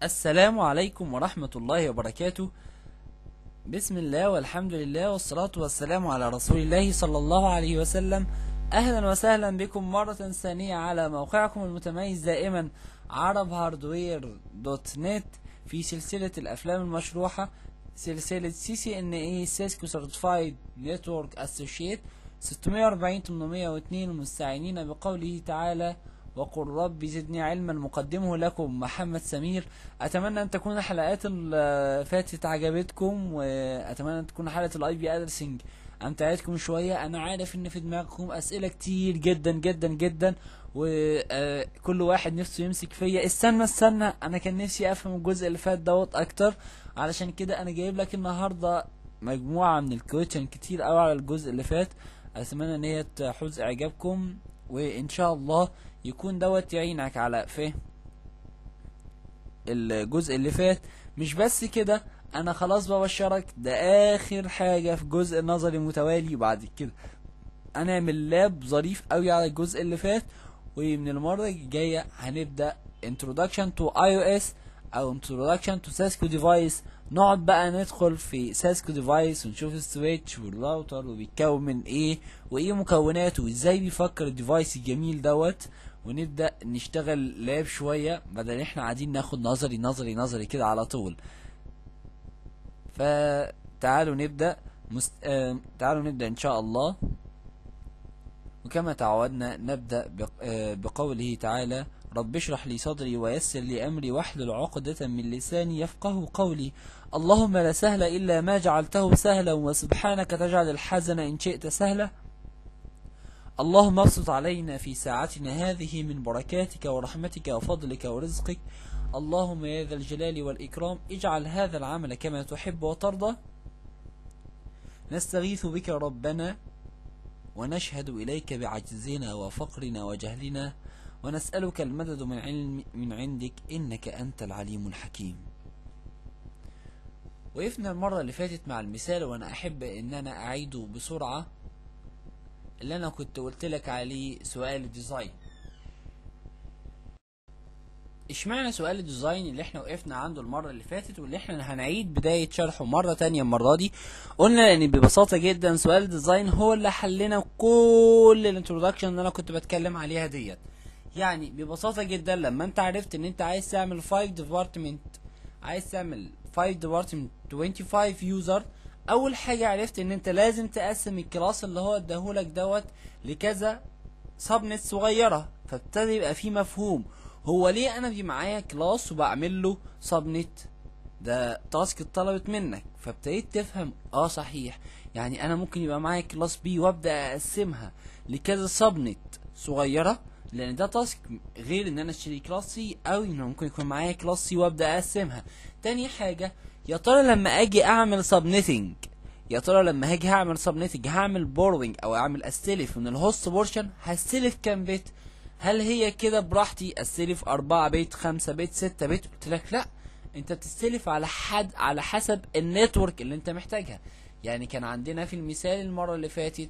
السلام عليكم ورحمة الله وبركاته بسم الله والحمد لله والصلاة والسلام على رسول الله صلى الله عليه وسلم أهلا وسهلا بكم مرة ثانية على موقعكم المتميز دائما عرب هاردوير دوت نت في سلسلة الأفلام المشروحة سلسلة سي سي ان اي سيسكو سيرتيفايد نتورك اسوشيت 640 802 مستعينين بقوله تعالى وقل رب زدني علما مقدمه لكم محمد سمير اتمنى ان تكون الحلقات اللي فاتت عجبتكم واتمنى ان تكون حلقه الاي بي ادرسنج امتعتكم شويه انا عارف ان في دماغكم اسئله كتير جدا جدا جدا وكل واحد نفسه يمسك فيا استنى استنى انا كان نفسي افهم الجزء اللي فات دوت اكتر علشان كده انا جايب لك النهارده مجموعه من الكويشن كتير قوي على الجزء اللي فات اتمنى ان هي تحوز اعجابكم وان شاء الله يكون دوت يعينك على فهم الجزء اللي فات مش بس كده انا خلاص ببشرك ده اخر حاجه في جزء نظري متوالي وبعد كده هنعمل لاب ظريف قوي على الجزء اللي فات ومن المره الجايه هنبدا introduction to iOS او introduction to Cisco device نقعد بقى ندخل في ساسكو ديفايس ونشوف السويتش والراوتر وبيتكون من ايه وايه مكوناته وازاي بيفكر الديفايس الجميل دوت ونبدا نشتغل لاب شويه بدل احنا قاعدين ناخد نظري نظري نظري كده على طول فتعالوا نبدا مست... آه... تعالوا نبدا ان شاء الله وكما تعودنا نبدا بق... آه... بقوله تعالى رب اشرح لي صدري ويسر لي امري واحلل عقدة من لساني يفقه قولي اللهم لا سهل الا ما جعلته سهلا وسبحانك تجعل الحزن ان شئت سهلا اللهم ابسط علينا في ساعتنا هذه من بركاتك ورحمتك وفضلك ورزقك اللهم يا ذا الجلال والإكرام اجعل هذا العمل كما تحب وترضى نستغيث بك ربنا ونشهد إليك بعجزنا وفقرنا وجهلنا ونسألك المدد من علم من عندك إنك أنت العليم الحكيم وقفنا المرة اللي فاتت مع المثال وأنا أحب إن أنا أعيده بسرعة اللي انا كنت قلت لك عليه سؤال الديزاين اشمعنى سؤال الديزاين اللي احنا وقفنا عنده المرة اللي فاتت واللي احنا هنعيد بداية شرحه مرة تانية المرة دي قلنا ان ببساطة جدا سؤال الديزاين هو اللي حلنا كل الانترودكشن اللي انا كنت بتكلم عليها ديت يعني ببساطة جدا لما انت عرفت ان انت عايز تعمل 5 ديبارتمنت عايز تعمل 5 ديبارتمنت 25 يوزر اول حاجة عرفت ان انت لازم تقسم الكلاس اللي هو اداهولك دوت لكذا سبنت صغيرة فابتدى يبقى في مفهوم هو ليه انا بي معايا كلاس وبعمل له سبنت ده تاسك اتطلبت منك فابتديت تفهم اه صحيح يعني انا ممكن يبقى معايا كلاس بي وابدا اقسمها لكذا سبنت صغيره لان ده تاسك غير ان انا اشتري كلاس سي او ان ممكن يكون معايا كلاس سي وابدا اقسمها تاني حاجه يا ترى لما اجي اعمل سبنيتنج يا ترى لما هاجي هعمل سبنيتنج هعمل بوروينج او اعمل استلف من الهوست بورشن هستلف كام بيت هل هي كده براحتي استلف أربعة بيت خمسة بيت ستة بيت قلت لك لا انت بتستلف على حد على حسب النتورك اللي انت محتاجها يعني كان عندنا في المثال المرة اللي فاتت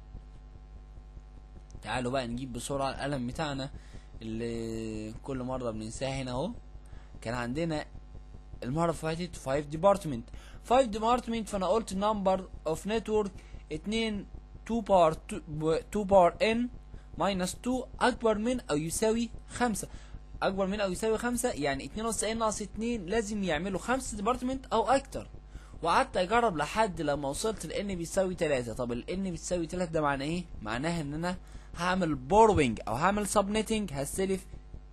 تعالوا بقى نجيب بسرعة القلم بتاعنا اللي كل مرة بننساه هنا اهو كان عندنا المرة اللي فاتت 5 ديبارتمنت 5 ديبارتمنت فانا قلت نمبر اوف نتورك 2 2 باور 2 باور ان ماينس 2 اكبر من او يساوي 5 اكبر من او يساوي 5 يعني 92 ناقص 2 لازم يعملوا 5 ديبارتمنت او اكتر وقعدت اجرب لحد لما وصلت لان بيساوي 3 طب الان بيساوي 3 ده معناه ايه معناها ان انا هعمل بوروينج او هعمل سبنيتنج هستلف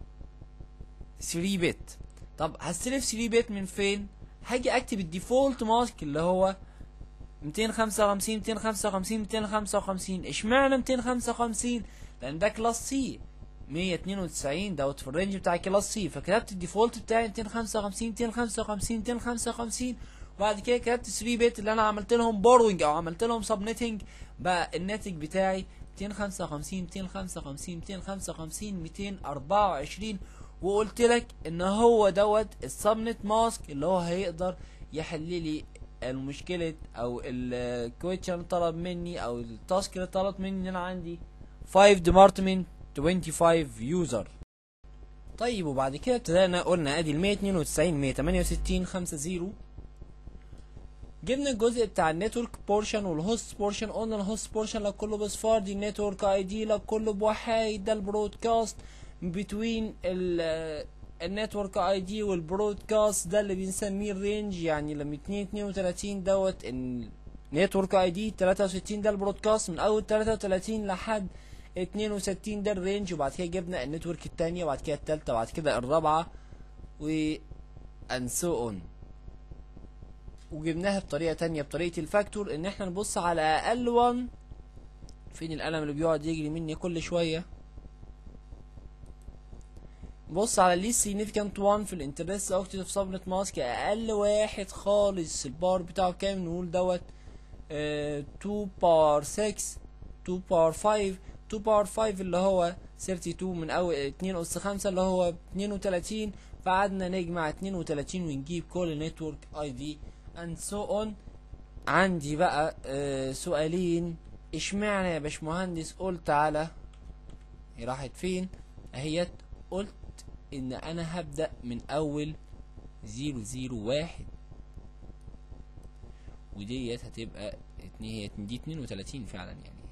3 بت طب هستلف 3 بت من فين هاجي اكتب الديفولت ماسك اللي هو 255 255 255 اشمعنى 255 لان ده كلاس سي 192 دوت في الرينج بتاع كلاس سي فكتبت الديفولت بتاعي 255 255 255 وبعد كده كتبت 3 بت اللي انا عملت لهم بوروينج او عملت لهم سبنيتنج بقى الناتج بتاعي 255 255 255 224 وقلت لك ان هو دوت السبنت ماسك اللي هو هيقدر يحل لي المشكلة او الكويتشن اللي طلب مني او التاسك اللي طلب مني ان انا عندي 5 ديبارتمنت 25 يوزر طيب وبعد كده ابتدأنا قلنا ادي ال 192 168 50 جبنا الجزء بتاع النتورك بورشن والهوست بورشن قلنا الهوست بورشن لك كله بصفار دي النتورك اي دي لك كله بوحايد ده البرودكاست بتوين النتورك اي دي والبرودكاست ده اللي بنسميه الرينج يعني لما 2 32 دوت النتورك اي دي 63 ده البرودكاست من اول 33 لحد 62 ده الرينج وبعد كده جبنا النتورك التانية وبعد كده التالتة وبعد كده الرابعة و and so on وجبناها بطريقة تانية بطريقة الفاكتور ان احنا نبص على اقل 1 فين القلم اللي بيقعد يجري مني كل شوية بص على least significant 1 في الانترست اوكتيف سبنت ماسك اقل واحد خالص البار بتاعه كام نقول دوت اه 2 بار 6 2 بار 5 2 بار 5 اللي هو 32 من اول 2 اس 5 اللي هو 32 فقعدنا نجمع 32 ونجيب كل نتورك اي دي and so on عندي بقى آه سؤالين اشمعنى يا باشمهندس قلت على هي راحت فين اهيت قلت ان انا هبدأ من اول زيرو زيرو واحد وديت هتبقى اتنين هي دي اتنين وتلاتين فعلا يعني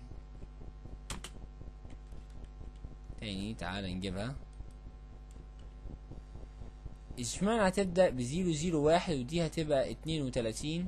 تاني تعال نجيبها اشمعنى هتبدأ بزيرو زيرو واحد ودي هتبقى اتنين وتلاتين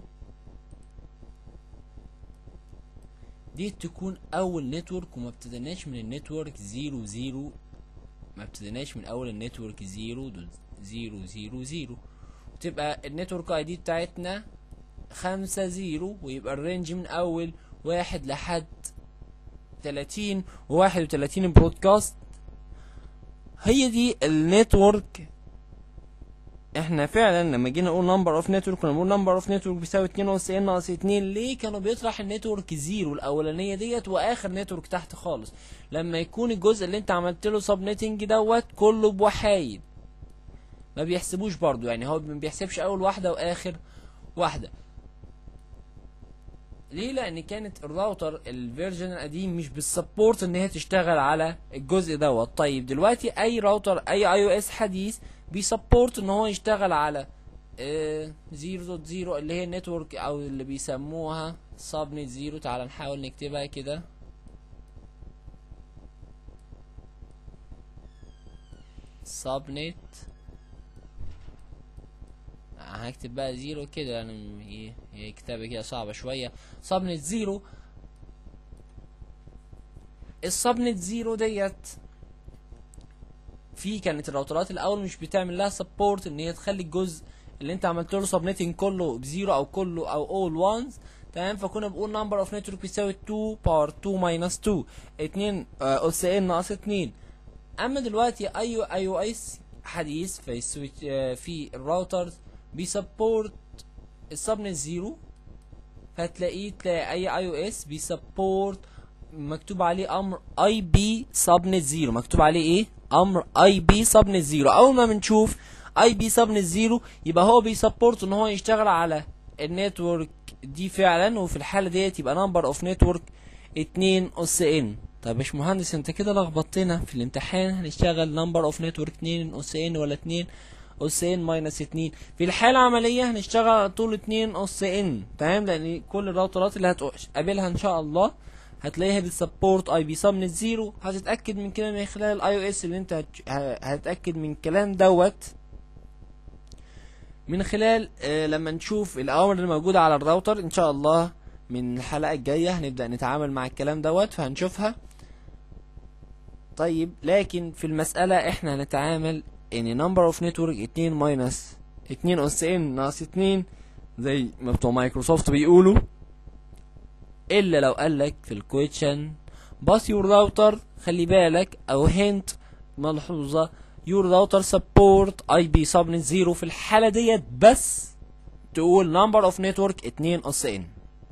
دي تكون اول نتورك وما ابتديناش من النتورك زيرو زيرو ما ابتديناش من اول النتورك زيرو دوت زيرو زيرو زيرو وتبقى النتورك اي دي بتاعتنا خمسة زيرو ويبقى الرينج من اول واحد لحد تلاتين وواحد وتلاتين برودكاست هي دي النتورك احنا فعلا لما جينا نقول نمبر اوف نتورك كنا بنقول نمبر اوف نتورك بيساوي 2 اس ان ناقص 2 ليه كانوا بيطرح النتورك زيرو الاولانيه ديت واخر نتورك تحت خالص لما يكون الجزء اللي انت عملت له سب نتنج دوت كله بوحايد ما بيحسبوش برضو يعني هو ما بيحسبش اول واحده واخر واحده ليه لان كانت الراوتر الفيرجن القديم مش بالسبورت ان هي تشتغل على الجزء دوت طيب دلوقتي اي راوتر اي اي او اس حديث بيسبورت ان هو يشتغل على زيرو دوت زيرو اللي هي النتورك او اللي بيسموها سب نت زيرو تعال نحاول نكتبها كده سب نت هكتب بقى زيرو كده انا ايه هي كتابة كده صعبة شوية سب نت زيرو السب نت زيرو ديت في كانت الراوترات الاول مش بتعمل لها سبورت ان هي تخلي الجزء اللي انت عملت له سبنيتنج كله بزيرو او كله او اول وانز تمام فكنا بنقول نمبر اوف نتورك بيساوي 2 باور 2 ماينس 2 2 اس ان ناقص 2 اما دلوقتي اي اي او اس حديث في السويتش في الراوترز بيسبورت السبنت زيرو فتلاقيه تلاقي اي اي او اس بيسبورت مكتوب عليه امر اي بي سبنت زيرو مكتوب عليه ايه امر اي بي سبنت زيرو اول ما بنشوف اي بي سبنت زيرو يبقى هو بيسبورت ان هو يشتغل على النتورك دي فعلا وفي الحاله ديت يبقى نمبر اوف نتورك 2 اس ان طب يا باشمهندس انت كده لخبطتنا في الامتحان هنشتغل نمبر اوف نتورك 2 اس ان ولا 2 اس ان ماينس 2 في الحاله العمليه هنشتغل على طول 2 اس ان تمام لان كل الراوترات اللي هتقابلها ان شاء الله هتلاقيها بتسبورت اي بي سب نت زيرو هتتاكد من كده من خلال الاي او اس اللي انت هتتاكد من الكلام دوت من خلال آه لما نشوف الاوامر اللي موجوده على الراوتر ان شاء الله من الحلقه الجايه هنبدا نتعامل مع الكلام دوت فهنشوفها طيب لكن في المساله احنا هنتعامل ان نمبر اوف نتورك 2 ماينس 2 اس ان ناقص 2 زي ما بتوع مايكروسوفت بيقولوا الا لو قالك في الكويشن باس يور راوتر خلي بالك او هنت ملحوظه يور راوتر سبورت اي بي سبنت زيرو في الحاله ديت بس تقول نمبر اوف نتورك 2 اس ان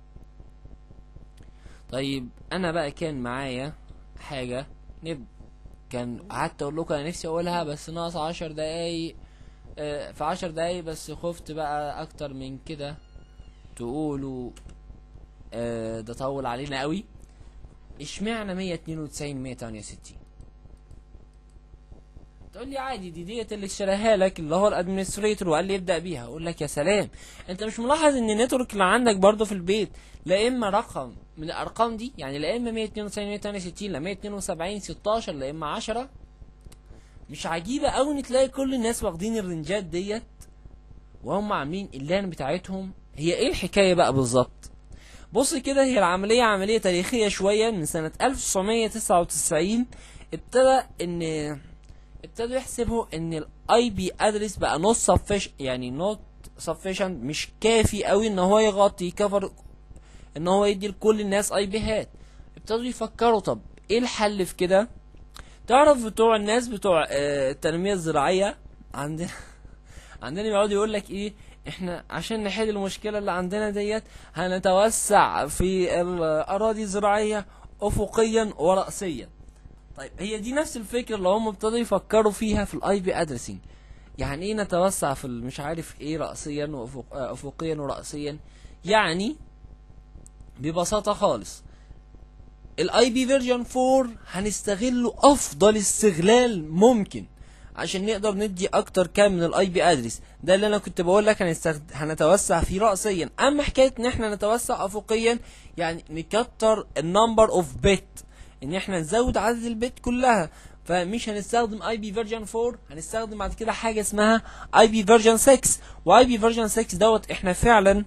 طيب انا بقى كان معايا حاجه نب كان قعدت اقول لكم انا نفسي اقولها بس ناقص عشر دقايق آه في عشر دقايق بس خفت بقى اكتر من كده تقولوا آه ده طول علينا قوي اشمعنى 192 168 هتقول لي عادي دي ديت اللي اشتراها لك اللي هو الادمنستريتور وقال لي ابدا بيها اقول لك يا سلام انت مش ملاحظ ان النتورك اللي عندك برضه في البيت لا اما رقم من الارقام دي يعني لا اما 192 168 لا 172 16 لا اما 10 مش عجيبه قوي ان تلاقي كل الناس واخدين الرنجات ديت وهم عاملين اللان بتاعتهم هي ايه الحكايه بقى بالظبط بص كده هي العمليه عمليه تاريخيه شويه من سنه 1999 ابتدى ان ابتدوا يحسبوا ان الاي بي ادرس بقى نوت سفش يعني نوت سفيشنت مش كافي قوي ان هو يغطي كفر ان هو يدي لكل الناس اي بيهات ابتدوا يفكروا طب ايه الحل في كده تعرف بتوع الناس بتوع آه، التنميه الزراعيه عندنا عندنا بيقعدوا يقول لك ايه احنا عشان نحل المشكله اللي عندنا ديت هنتوسع في الاراضي الزراعيه افقيا وراسيا طيب هي دي نفس الفكره اللي هم ابتدوا يفكروا فيها في الاي بي ادرسنج يعني ايه نتوسع في ال- مش عارف ايه راسيا وافق آه، افقيا وراسيا يعني ببساطه خالص الاي بي فيرجن 4 هنستغله افضل استغلال ممكن عشان نقدر ندي اكتر كام من الاي بي ادرس ده اللي انا كنت بقول لك هنستخد... هنتوسع فيه راسيا اما حكايه ان احنا نتوسع افقيا يعني نكتر النمبر اوف بت ان احنا نزود عدد البت كلها فمش هنستخدم اي بي فيرجن 4 هنستخدم بعد كده حاجه اسمها اي بي فيرجن 6 واي بي فيرجن 6 دوت احنا فعلا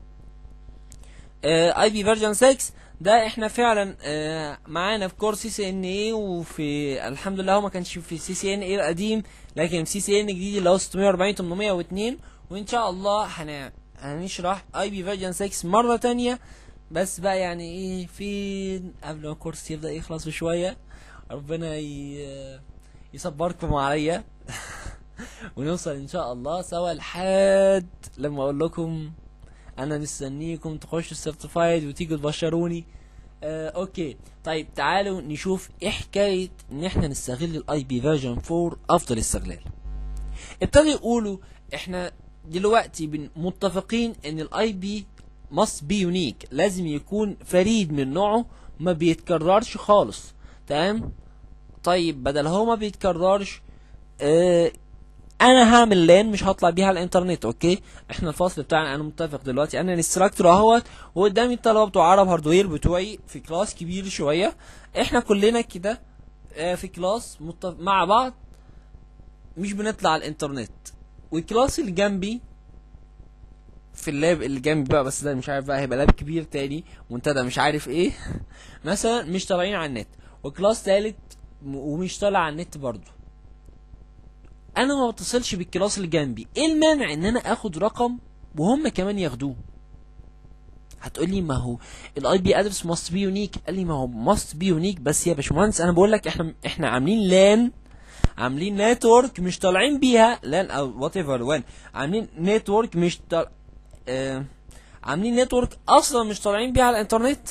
اي بي فيرجن 6 ده احنا فعلا آه، معانا في كورس سي سي ان اي وفي الحمد لله هو ما كانش في سي سي ان اي القديم لكن في سي سي ان جديد اللي هو 640 802 وان شاء الله هن هنشرح اي بي فيرجن 6 مره تانية بس بقى يعني ايه في قبل ما الكورس يبدا يخلص بشويه ربنا ي... يصبركم عليا ونوصل ان شاء الله سوا لحد لما اقول لكم انا مستنيكم تخشوا السيرتيفايد وتيجوا تبشروني آه اوكي طيب تعالوا نشوف ايه حكايه ان احنا نستغل الاي بي فيرجن 4 افضل استغلال ابتدوا يقولوا احنا دلوقتي بن- متفقين ان الاي بي must be unique لازم يكون فريد من نوعه ما بيتكررش خالص تمام طيب بدل هو ما بيتكررش آه انا هعمل لان مش هطلع بيها على الانترنت اوكي احنا الفصل بتاعنا انا متفق دلوقتي انا انستراكتور اهوت وقدامي الطلبه بتوع عرب هاردوير بتوعي في كلاس كبير شويه احنا كلنا كده آه، في كلاس متف... مع بعض مش بنطلع على الانترنت والكلاس اللي جنبي في اللاب اللي جنبي بقى بس ده مش عارف بقى هيبقى لاب كبير تاني منتدى مش عارف ايه مثلا مش طالعين على النت وكلاس تالت م- ومش طالع على النت برضه انا ما بتصلش بالكلاس اللي جنبي ايه المانع ان انا اخد رقم وهم كمان ياخدوه هتقولي ما هو الاي بي ادرس ماست بي يونيك قال لي ما هو ماست بي يونيك بس يا باشمهندس انا بقول لك احنا احنا عاملين لان عاملين نتورك مش طالعين بيها لان او وات ايفر وين عاملين نتورك مش طال... آه... عاملين نتورك اصلا مش طالعين بيها على الانترنت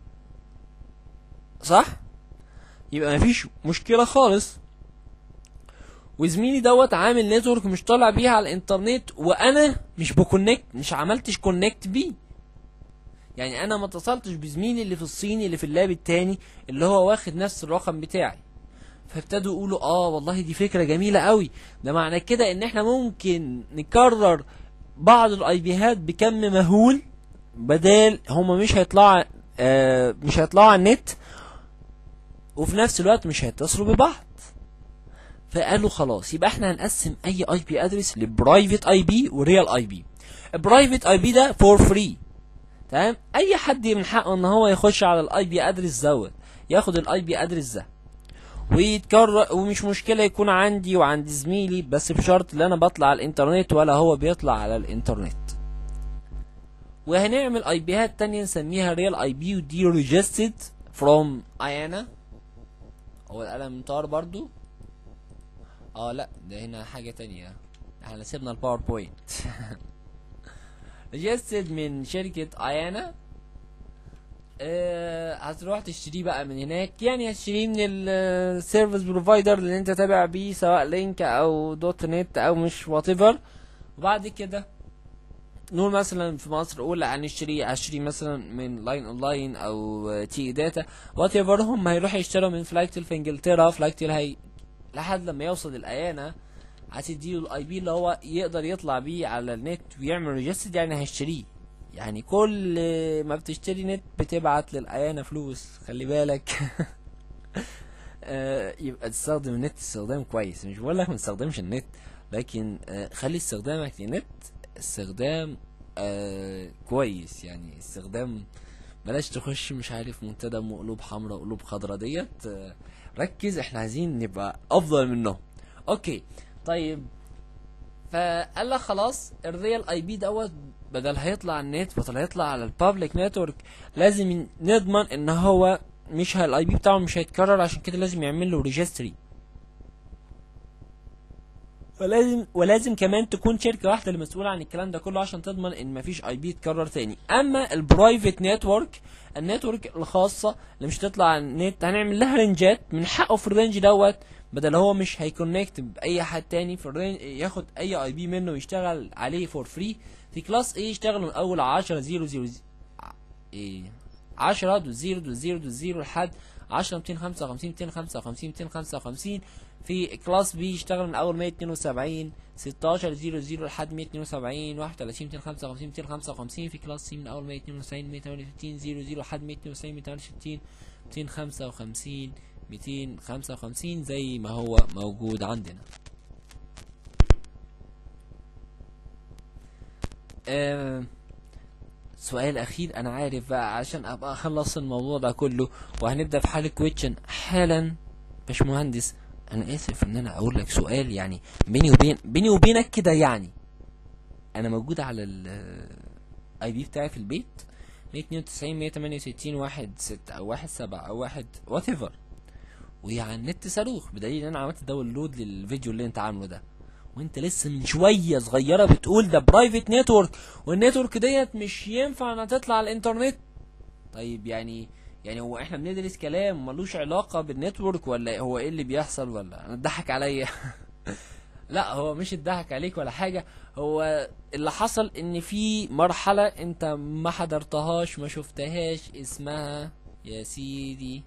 صح يبقى مفيش مشكله خالص وزميلي دوت عامل نتورك مش طالع بيها على الانترنت وانا مش بكونكت مش عملتش كونكت بيه يعني انا ما اتصلتش بزميلي اللي في الصين اللي في اللاب التاني اللي هو واخد نفس الرقم بتاعي فابتدوا يقولوا اه والله دي فكره جميله قوي ده معنى كده ان احنا ممكن نكرر بعض الاي بيهات بكم مهول بدال هما مش هيطلعوا آه مش هيطلعوا على النت وفي نفس الوقت مش هيتصلوا ببعض فقالوا خلاص يبقى احنا هنقسم اي اي بي ادرس لبرايفت اي بي وريال اي بي البرايفت اي بي ده فور فري تمام اي حد من حقه ان هو يخش على الاي بي ادرس دوت ياخد الاي بي ادرس ده ويتكرر ومش مشكله يكون عندي وعند زميلي بس بشرط ان انا بطلع على الانترنت ولا هو بيطلع على الانترنت وهنعمل اي بيهات تانية نسميها ريال اي بي ودي ريجستد فروم ايانا هو القلم طار برضو اه لا ده هنا حاجة تانية احنا سيبنا الباوربوينت ريجستد من شركة ايانا آه هتروح تشتريه بقى من هناك يعني هتشتريه من السيرفيس بروفايدر اللي انت تابع بيه سواء لينك او دوت نت او مش وات ايفر وبعد كده نقول مثلا في مصر قول هنشتري هشتري مثلا من لاين اونلاين او تي داتا وات ايفر هم هيروحوا يشتروا من فلايكتل في انجلترا فلايكتل هي لحد لما يوصل الايانا هتديله الاي بي اللي هو يقدر يطلع بيه على النت ويعمل ريجستد يعني هيشتريه يعني كل ما بتشتري نت بتبعت للايانا فلوس خلي بالك آه، يبقى تستخدم النت استخدام كويس مش بقول لك ما تستخدمش النت لكن آه، خلي استخدامك للنت استخدام آه كويس يعني استخدام بلاش تخش مش عارف منتدى قلوب حمراء قلوب خضراء ديت آه ركز احنا عايزين نبقى افضل منهم اوكي طيب فقال لك خلاص الريال اي بي دوت بدل هيطلع على النت بدل هيطلع على البابليك نتورك لازم نضمن ان هو مش الاي بي بتاعه مش هيتكرر عشان كده لازم يعمل له ريجستري ولازم ولازم كمان تكون شركه واحده اللي مسؤوله عن الكلام ده كله عشان تضمن ان مفيش اي بي يتكرر تاني اما البرايفت نتورك النتورك الخاصه اللي مش هتطلع على النت هنعمل لها رينجات من حقه في الرينج دوت بدل هو مش هيكونكت باي حد تاني في الرينج ياخد اي اي بي منه ويشتغل عليه فور فري في كلاس ايه يشتغل من اول 10 0 0 ايه 10 دوت 0 دوت 0 دوت 0 لحد 10 255 255 255 في كلاس بي يشتغل من اول 172 16 0 0 لحد 172 31 255 255 في كلاس سي من اول 192 168 0 0 لحد 192 268 255 255 زي ما هو موجود عندنا آه سؤال اخير انا عارف بقى عشان ابقى اخلص الموضوع ده كله وهنبدا في حاله كويتشن حالا باشمهندس انا اسف ان انا اقول لك سؤال يعني بيني وبين بيني وبينك كده يعني انا موجود على الاي بي بتاعي في البيت 192 168 واحد ستة او واحد سبعة او واحد وات ايفر وعلى النت صاروخ بدليل ان انا عملت داونلود للفيديو اللي انت عامله ده وانت لسه من شويه صغيره بتقول ده برايفت نتورك والنتورك ديت مش ينفع انها تطلع على الانترنت طيب يعني يعني هو احنا بندرس كلام ملوش علاقه بالنتورك ولا هو ايه اللي بيحصل ولا انا اتضحك عليا لا هو مش اتضحك عليك ولا حاجه هو اللي حصل ان في مرحله انت ما حضرتهاش ما شفتهاش اسمها يا سيدي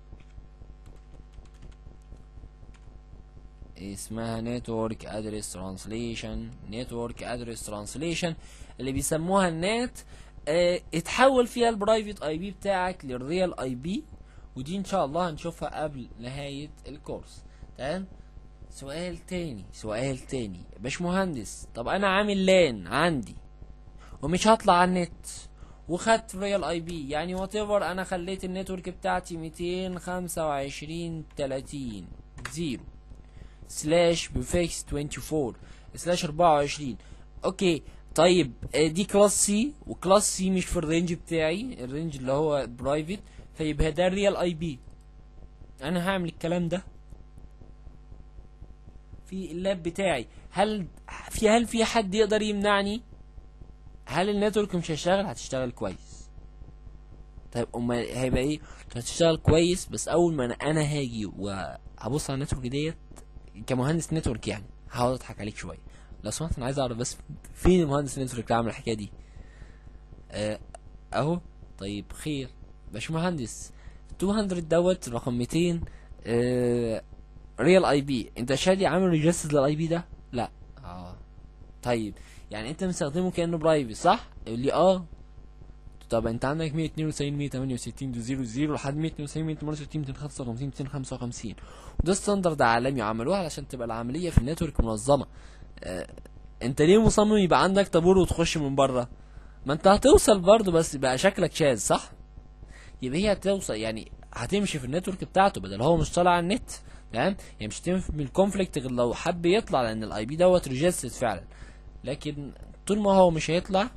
اسمها نتورك ادرس ترانسليشن نتورك ادرس ترانسليشن اللي بيسموها النت اه اتحول فيها البرايفت اي بي بتاعك للريال اي بي ودي ان شاء الله هنشوفها قبل نهاية الكورس تمام سؤال تاني سؤال تاني باشمهندس طب انا عامل لان عندي ومش هطلع على النت وخدت ريال اي بي يعني وات ايفر انا خليت النتورك بتاعتي 225 30 زيرو سلاش بفيكس 24 سلاش 24 اوكي طيب دي كلاس سي وكلاس سي مش في الرينج بتاعي الرينج اللي هو برايفت فيبقى ده الريال اي بي انا هعمل الكلام ده في اللاب بتاعي هل في هل في حد يقدر يمنعني هل النتورك مش هيشتغل هتشتغل كويس طيب امال هيبقى ايه هتشتغل كويس بس اول ما انا هاجي وهبص على النتورك ديت كمهندس نتورك يعني هقعد اضحك عليك شويه لو سمحت انا عايز اعرف بس فين المهندس نتورك اللي عامل الحكايه دي آه اهو طيب خير باشمهندس 200 دوت رقم 200 آه ريال اي بي انت شادي عامل ريجستر للاي بي ده لا اه طيب يعني انت مستخدمه كانه برايفت صح يقول لي اه طب انت عندك 192 168 0 0 لحد 192 168 255 255 وده ستاندرد عالمي عملوها علشان تبقى العمليه في النتورك منظمه اه انت ليه مصمم يبقى عندك طابور وتخش من بره ما انت هتوصل برضه بس بقى شكلك شاذ صح يبقى هي هتوصل يعني هتمشي في النتورك بتاعته بدل هو مش طالع على النت تمام يعني مش هتعمل الكونفليكت غير لو حب يطلع لان الاي بي دوت ريجستد فعلا لكن طول ما هو مش هيطلع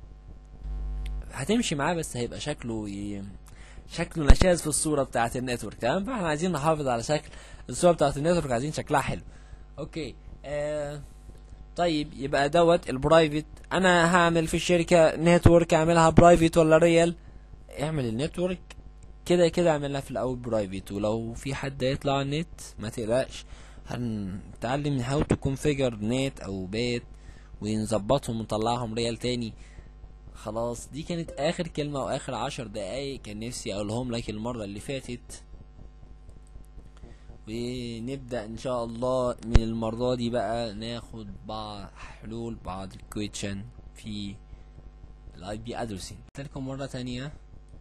هتمشي معاه بس هيبقى شكله ي... شكله نشاز في الصورة بتاعة النتورك تمام فاحنا عايزين نحافظ على شكل الصورة بتاعة النتورك عايزين شكلها حلو اوكي آه... طيب يبقى دوت البرايفت انا هعمل في الشركة نتورك اعملها برايفت ولا ريال اعمل النتورك كده كده اعملها في الاول برايفت ولو في حد يطلع على النت ما تقلقش هنتعلم هاو تو كونفيجر نت او بيت ونظبطهم ونطلعهم ريال تاني خلاص دي كانت اخر كلمة واخر عشر دقايق كان نفسي اقولهم لك المرة اللي فاتت ونبدأ ان شاء الله من المرة دي بقى ناخد بعض حلول بعض الكويتشن في الاي بي ادرسين لكم مرة تانية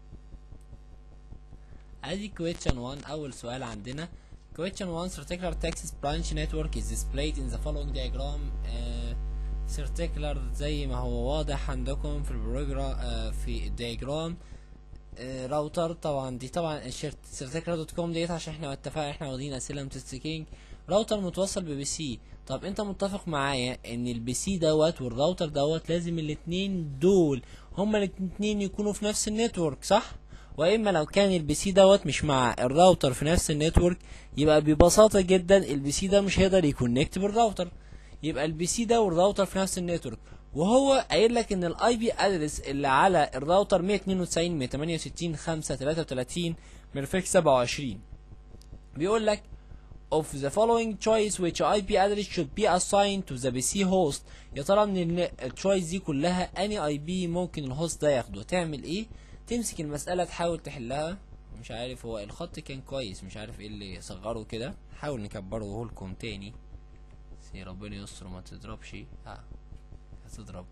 ادي كويتشن 1 اول سؤال عندنا question 1 circular Texas branch network is displayed in the following diagram uh, circular زي ما هو واضح عندكم في البروجرام uh, في الدياجرام راوتر طبعا دي طبعا سيرتكلر دوت كوم ديت عشان احنا اتفقنا احنا واخدين اسئله متستكينج راوتر متوصل ببي سي طب انت متفق معايا ان البي سي دوت والراوتر دوت لازم الاتنين دول هما الاتنين يكونوا في نفس النتورك صح واما لو كان البي سي دوت مش مع الراوتر في نفس النتورك يبقى ببساطه جدا البي سي ده مش هيقدر يكونكت بالراوتر يبقى البي سي ده والراوتر في نفس النتورك وهو قايل لك ان الاي بي ادرس اللي على الراوتر 192 168 5 33 مرفق 27 بيقول لك of the following choice which IP address should be assigned to the PC host يا ترى من التشويس دي كلها اني اي بي ممكن الهوست ده ياخده تعمل ايه تمسك المسألة تحاول تحلها مش عارف هو الخط كان كويس مش عارف ايه اللي صغره كده حاول نكبره لكم تاني سي ربنا يستر ما تضربش اه هتضرب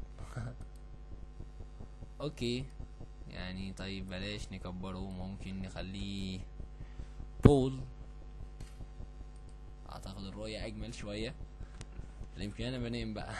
اوكي يعني طيب بلاش نكبره ممكن نخليه بول اعتقد الرؤية اجمل شوية يمكن انا بنام بقى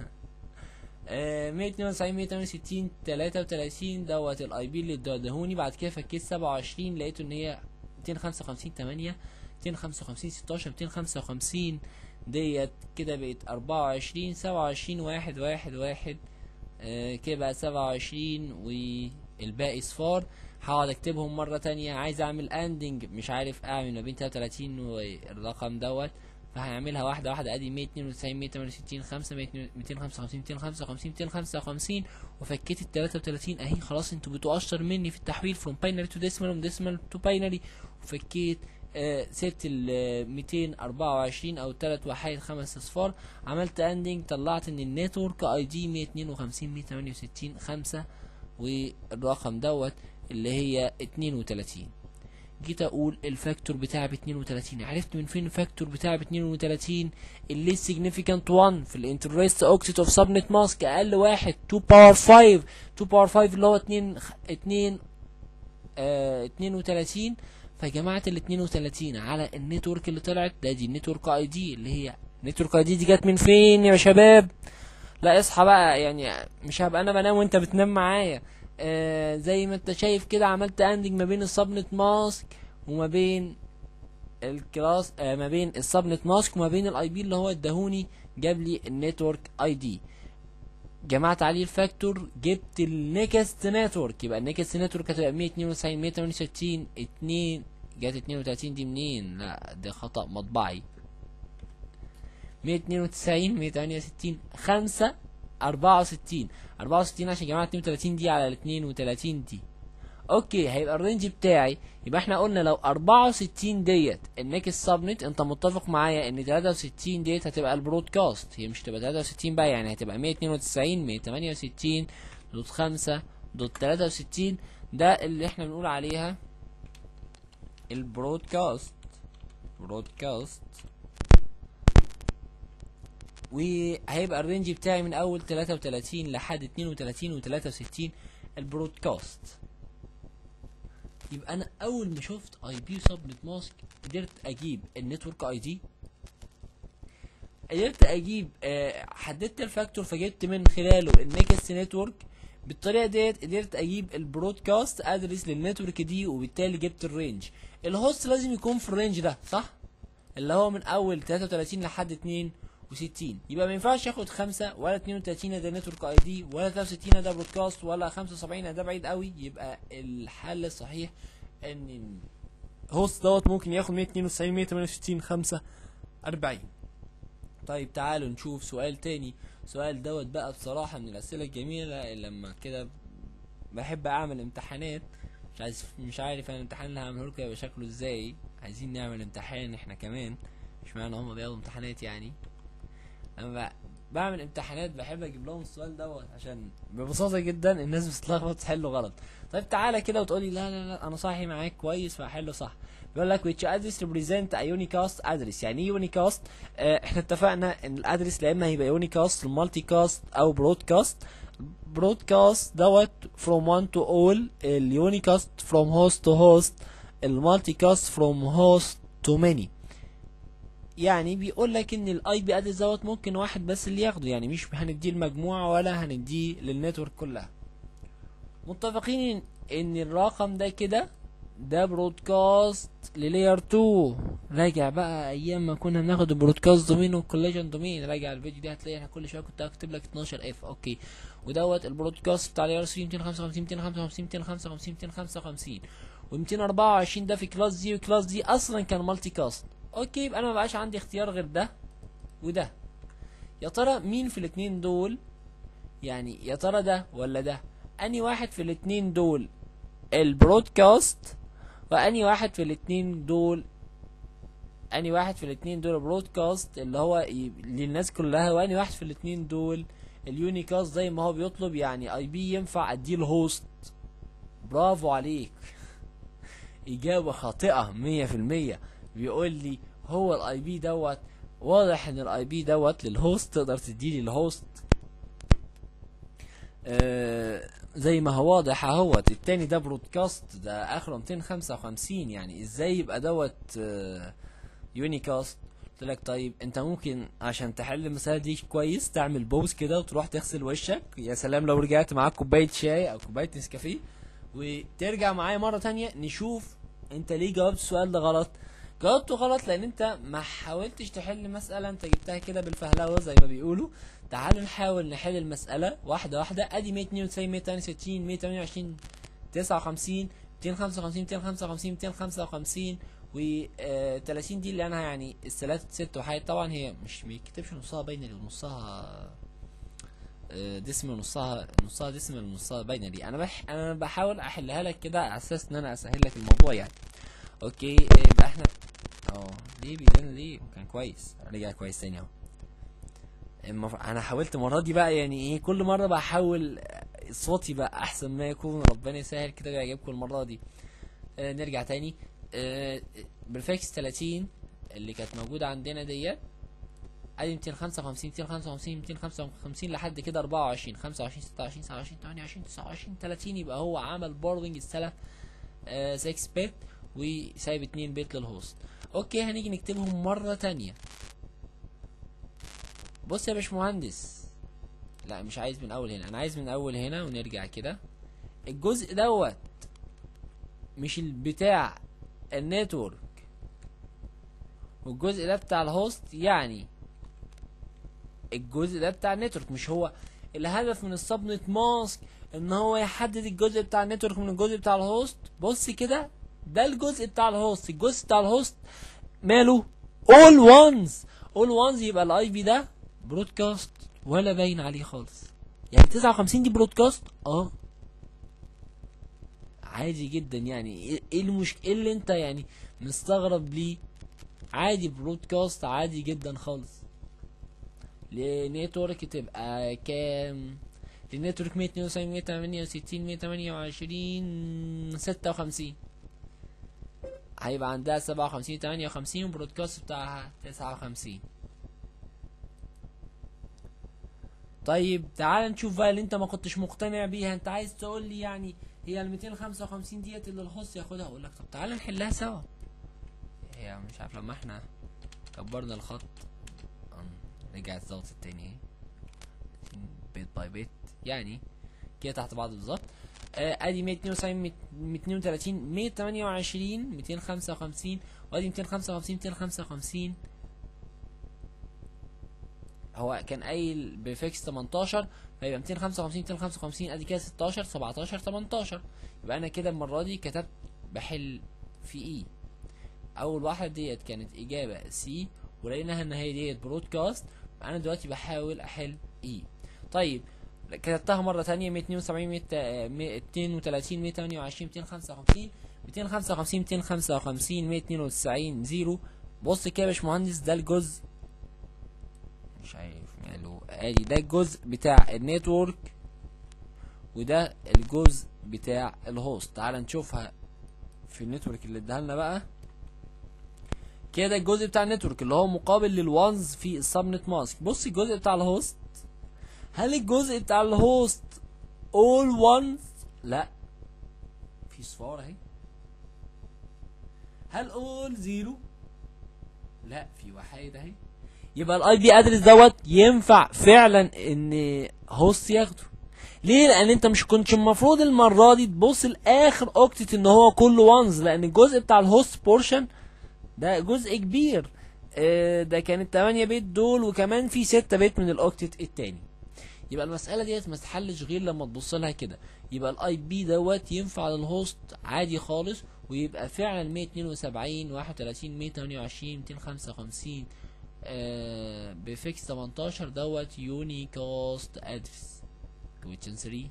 مية اتنين وتسعين مية تمانية وستين تلاتة وتلاتين دوت الاي بي اللي ادهوني بعد كده فكيت سبعة وعشرين لقيته ان هي ميتين خمسة وخمسين تمانية ميتين خمسة وخمسين ستاشر ميتين خمسة وخمسين ديت كده بقت أربعة وعشرين سبعة وعشرين واحد واحد واحد آه كده بقى سبعة وعشرين والباقي صفار هقعد اكتبهم مرة تانية عايز اعمل اندنج مش عارف اعمل ما بين تلاتة وتلاتين والرقم دوت فهنعملها واحدة واحدة ادي مية اتنين وتسعين مية تمانية وستين خمسة ميتين خمسة وخمسين ميتين خمسة وخمسين ميتين خمسة وخمسين وفكيت التلاتة وتلاتين اهي خلاص انتوا بتوع اشطر مني في التحويل from binary to decimal from decimal to binary وفكيت آه ست ال 224 او تلات وحيد خمس اصفار عملت اندنج طلعت ان النتورك اي دي 152 168 5 والرقم دوت اللي هي 32 جيت اقول الفاكتور بتاعي ب 32 عرفت من فين الفاكتور بتاعي ب 32 اللي significant 1 في الانترست اوكسيت اوف سبنت ماسك اقل واحد 2 باور 5 2 باور 5 اللي هو 2 2 آه 32 فجمعت ال 32 على النتورك اللي طلعت ده دي النتورك اي دي اللي هي نتورك اي دي دي جت من فين يا شباب لا اصحى بقى يعني مش هبقى انا بنام وانت بتنام معايا آه زي ما انت شايف كده عملت اندنج ما بين السبنت ماسك وما بين الكلاس آه ما بين السبنت ماسك وما بين الاي بي اللي هو اداهوني جاب لي النتورك اي دي جمعت عليه الفاكتور جبت النكست نتورك يبقى النكست نتورك هتبقى 192 168 2 جت 32 دي منين لا ده خطأ مطبعي 192 168 5 64 64 عشان جمعت 32 دي على ال 32 دي اوكي هيبقى الرينج بتاعي يبقى احنا قلنا لو 64 ديت النكست سبنت انت متفق معايا ان 63 ديت هتبقى البرودكاست هي مش هتبقى 63 بقى يعني هتبقى 192 168 دوت 5 دوت 63 ده اللي احنا بنقول عليها البرودكاست برودكاست وهيبقى الرينج بتاعي من اول 33 لحد 32 و63 البرودكاست يبقى انا اول ما شفت اي بي سبنت ماسك قدرت اجيب النتورك اي دي قدرت اجيب آه حددت الفاكتور فجبت من خلاله النكست نتورك بالطريقه ديت قدرت اجيب البرودكاست ادرس للنتورك دي وبالتالي جبت الرينج الهوست لازم يكون في الرينج ده صح اللي هو من اول 33 لحد 2 و60 يبقى ما ينفعش ياخد 5 ولا 32 ده نتورك اي دي ولا 63 ده برودكاست ولا 75 ده بعيد قوي يبقى الحل الصحيح ان الهوست دوت ممكن ياخد 192 168 5 40 طيب تعالوا نشوف سؤال تاني سؤال دوت بقى بصراحة من الأسئلة الجميلة اللي لما كده بحب أعمل امتحانات مش عايز مش عارف أنا الامتحان اللي هعمله لكم هيبقى شكله ازاي عايزين نعمل امتحان احنا كمان مش معنى هما بياخدوا امتحانات يعني لما بعمل امتحانات بحب اجيب لهم السؤال دوت عشان ببساطه جدا الناس بتتلخبط تحله غلط طيب تعالى كده وتقولي لا لا لا انا صاحي معاك كويس فهحله صح بيقول لك which address represent a unicast address يعني ايه unicast آه احنا اتفقنا ان الادرس لا اما هيبقى unicast المالتي كاست او برودكاست برودكاست دوت from one to all اليونيكاست from host to host المالتي كاست from host to many يعني بيقول لك ان الاي بي ادرس دوت ممكن واحد بس اللي ياخده يعني مش هنديه المجموعه ولا هنديه للنتورك كلها متفقين ان الرقم ده كده ده برودكاست للاير 2 راجع بقى ايام ما كنا بناخد البرودكاست دومين والكوليجن دومين راجع الفيديو ده هتلاقي انا كل شويه كنت هكتب لك 12 اف اوكي ودوت البرودكاست بتاع الاير 3 255 255 255 255 و224 ده في كلاس دي وكلاس دي اصلا كان مالتي كاست اوكي يبقى انا ما بقاش عندي اختيار غير ده وده يا ترى مين في الاتنين دول يعني يا ترى ده ولا ده اني واحد في الاتنين دول البرودكاست واني واحد في الاتنين دول اني واحد في الاتنين دول برودكاست اللي هو ي- للناس كلها واني واحد في الاتنين دول اليونيكاست زي ما هو بيطلب يعني اي بي ينفع اديه الهوست برافو عليك اجابة خاطئة مية في المية بيقول لي هو الاي بي دوت واضح ان الاي بي دوت للهوست تقدر تديه للهوست آه زي ما هو واضح اهوت التاني ده برودكاست ده اخره 255 يعني ازاي يبقى دوت آه يونيكاست قلت لك طيب انت ممكن عشان تحل المسألة دي كويس تعمل بوز كده وتروح تغسل وشك يا سلام لو رجعت معاك كوباية شاي او كوباية نسكافيه وترجع معايا مرة تانية نشوف انت ليه جاوبت السؤال ده غلط جاوبته غلط لان انت ما حاولتش تحل مسألة انت جبتها كده بالفهلوة زي ما بيقولوا تعالوا نحاول نحل المسألة واحدة واحدة ادي 192 168 128 59 255 255 255 و آه، 30 دي اللي انا يعني الثلاثة ست وحاجات طبعا هي مش بيكتبش نصها باينري ونصها آه، ديسمال ونصها نصها ديسمال ونصها باينري انا بح انا بحاول احلها لك كده على اساس ان انا اسهل لك الموضوع يعني اوكي آه، يبقى احنا اه ليه بيدنا ليه كان كويس رجع كويس تاني اهو المف... انا حاولت المره دي بقى يعني ايه كل مره بحاول صوتي بقى احسن ما يكون ربنا يسهل كده ويعجبكم المره دي آه نرجع تاني آه بالفاكس 30 اللي كانت موجوده عندنا ديت ادي 255 255 255 لحد كده 24 25 26 27 28 29 30 يبقى هو عمل بوردنج الثلاث 6 بت وسايب 2 بت للهوست اوكي هنيجي نكتبهم مره تانية بص يا باشمهندس لا مش عايز من اول هنا انا عايز من اول هنا ونرجع كده الجزء دوت مش ال- بتاع النتورك والجزء ده بتاع الهوست يعني الجزء ده بتاع النتورك مش هو الهدف من السبنت ماسك ان هو يحدد الجزء بتاع النتورك من الجزء بتاع الهوست بص كده ده الجزء بتاع الهوست الجزء بتاع الهوست ماله all ones all ones يبقى الاي بي ده برودكاست ولا باين عليه خالص يعني 59 دي برودكاست اه عادي جدا يعني ايه إيه المش ايه اللي انت يعني مستغرب ليه عادي برودكاست عادي جدا خالص لنتورك تبقى كام لنتورك 172 168 128 56 هيبقى عندها 57 58 والبرودكاست بتاعها 59 طيب تعال نشوف بقى اللي انت ما كنتش مقتنع بيها انت عايز تقول لي يعني هي ال 255 ديت اللي الهوست ياخدها اقول لك طب تعال نحلها سوا هي مش عارف لما احنا كبرنا الخط أم، رجعت ظبطت تاني اهي بيت باي بيت يعني كده تحت بعض بالظبط آه، ادي 172 230 128 255 وادي 255 255 هو كان قايل بفيكس 18 فيبقى 255 255 ادي كده 16 17 18 يبقى انا كده المره دي كتبت بحل في اي اول واحده ديت كانت اجابه سي ولقيناها ان هي ديت برودكاست انا دلوقتي بحاول احل اي طيب كتبتها مرة تانية 172 230 128 255 255 255 192 زيرو بص كده يا باشمهندس ده الجزء مش عارف ماله ادي ده الجزء بتاع النتورك وده الجزء بتاع الهوست تعال نشوفها في النتورك اللي اداها لنا بقى كده الجزء بتاع النتورك اللي هو مقابل للوانز في السبنت ماسك بص الجزء بتاع الهوست هل الجزء بتاع الهوست all ones لا في صفار اهي هل all زيرو لا في وحيد اهي يبقى الاي بي ادرس دوت ينفع فعلا ان هوست ياخده ليه لان انت مش كنتش المفروض المره دي تبص لاخر اوكتت ان هو كله وانز لان الجزء بتاع الهوست بورشن ده جزء كبير آه، ده كانت 8 بيت دول وكمان في 6 بيت من الاوكتت التاني يبقى المسألة ديت ما تتحلش غير لما تبص لها كده يبقى الاي بي دوت ينفع للهوست عادي خالص ويبقى فعلا 172 31 128 255 آه بفيكس 18 دوت يونيكاست ادرس كويشن 3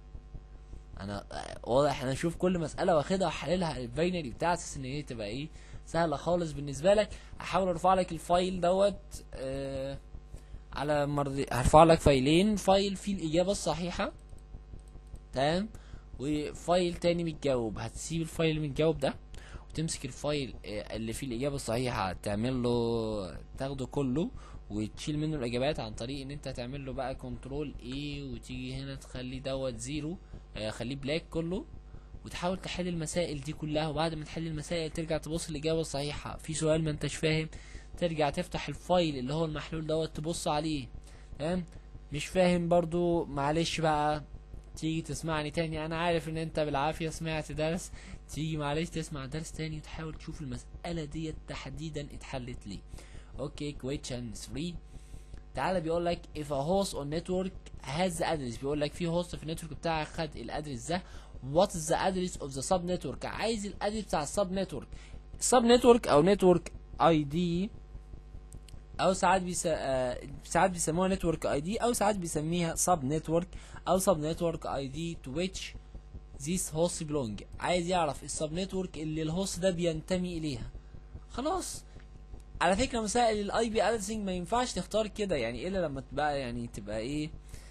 انا آه، واضح انا اشوف كل مساله واخدها واحللها الباينري بتاعت اساس ان هي تبقى ايه سهله خالص بالنسبه لك احاول ارفع لك الفايل دوت آه على مرضي هرفع لك فايلين فايل فيه الاجابه الصحيحه تمام وفايل تاني متجاوب هتسيب الفايل المتجاوب ده وتمسك الفايل آه، اللي فيه الاجابه الصحيحه تعمل له تاخده كله وتشيل منه الاجابات عن طريق ان انت تعمل له بقى كنترول ايه وتيجي هنا تخلي دوت زيرو آه، خليه بلاك كله وتحاول تحل المسائل دي كلها وبعد ما تحل المسائل ترجع تبص الاجابه الصحيحه في سؤال ما انتش فاهم ترجع تفتح الفايل اللي هو المحلول دوت تبص عليه تمام مش فاهم برضو معلش بقى تيجي تسمعني تاني انا عارف ان انت بالعافيه سمعت درس تيجي معلش تسمع درس تاني وتحاول تشوف المساله ديت تحديدا اتحلت ليه اوكي question 3 تعالى بيقول لك if a host on network has the address بيقول لك في هوست في النتورك بتاعك خد الادرس ده what is the address of the sub network عايز الادرس بتاع السب نتورك السب نتورك او نتورك اي دي او ساعات بيس... آه، ساعات بيسموها نتورك اي دي او ساعات بيسميها سب نتورك او سب نتورك اي دي to which this host belong عايز يعرف السب نتورك اللي الهوست ده بينتمي اليها خلاص على فكره مسائل الاي بي ادرسنج ما ينفعش تختار كده يعني الا لما تبقى يعني تبقى ايه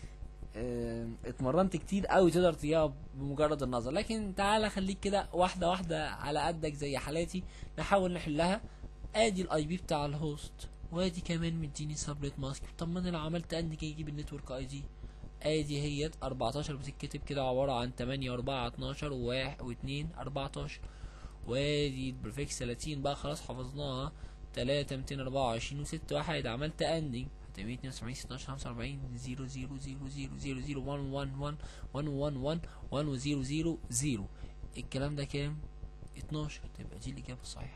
اه اتمرنت كتير قوي تقدر تجاوب بمجرد النظر لكن تعالى خليك كده واحده واحده على قدك زي حالاتي نحاول نحلها ادي الاي بي بتاع الهوست وادي كمان مديني سبريت ماسك طب ما انا لو عملت اند كي يجيب النتورك اي دي ادي هي 14 بتتكتب كده عباره عن 8 و4 12 و1 و2 14 وادي البريفكس 30 بقى خلاص حفظناها 3 224 و6 واحد عملت اندنج هتبقى 72 16 45 0 0 0 0 0 0 1 1 1 1 1 1 1 و 0 0 0 الكلام ده كام 12 تبقى دي الاجابه الصحيحه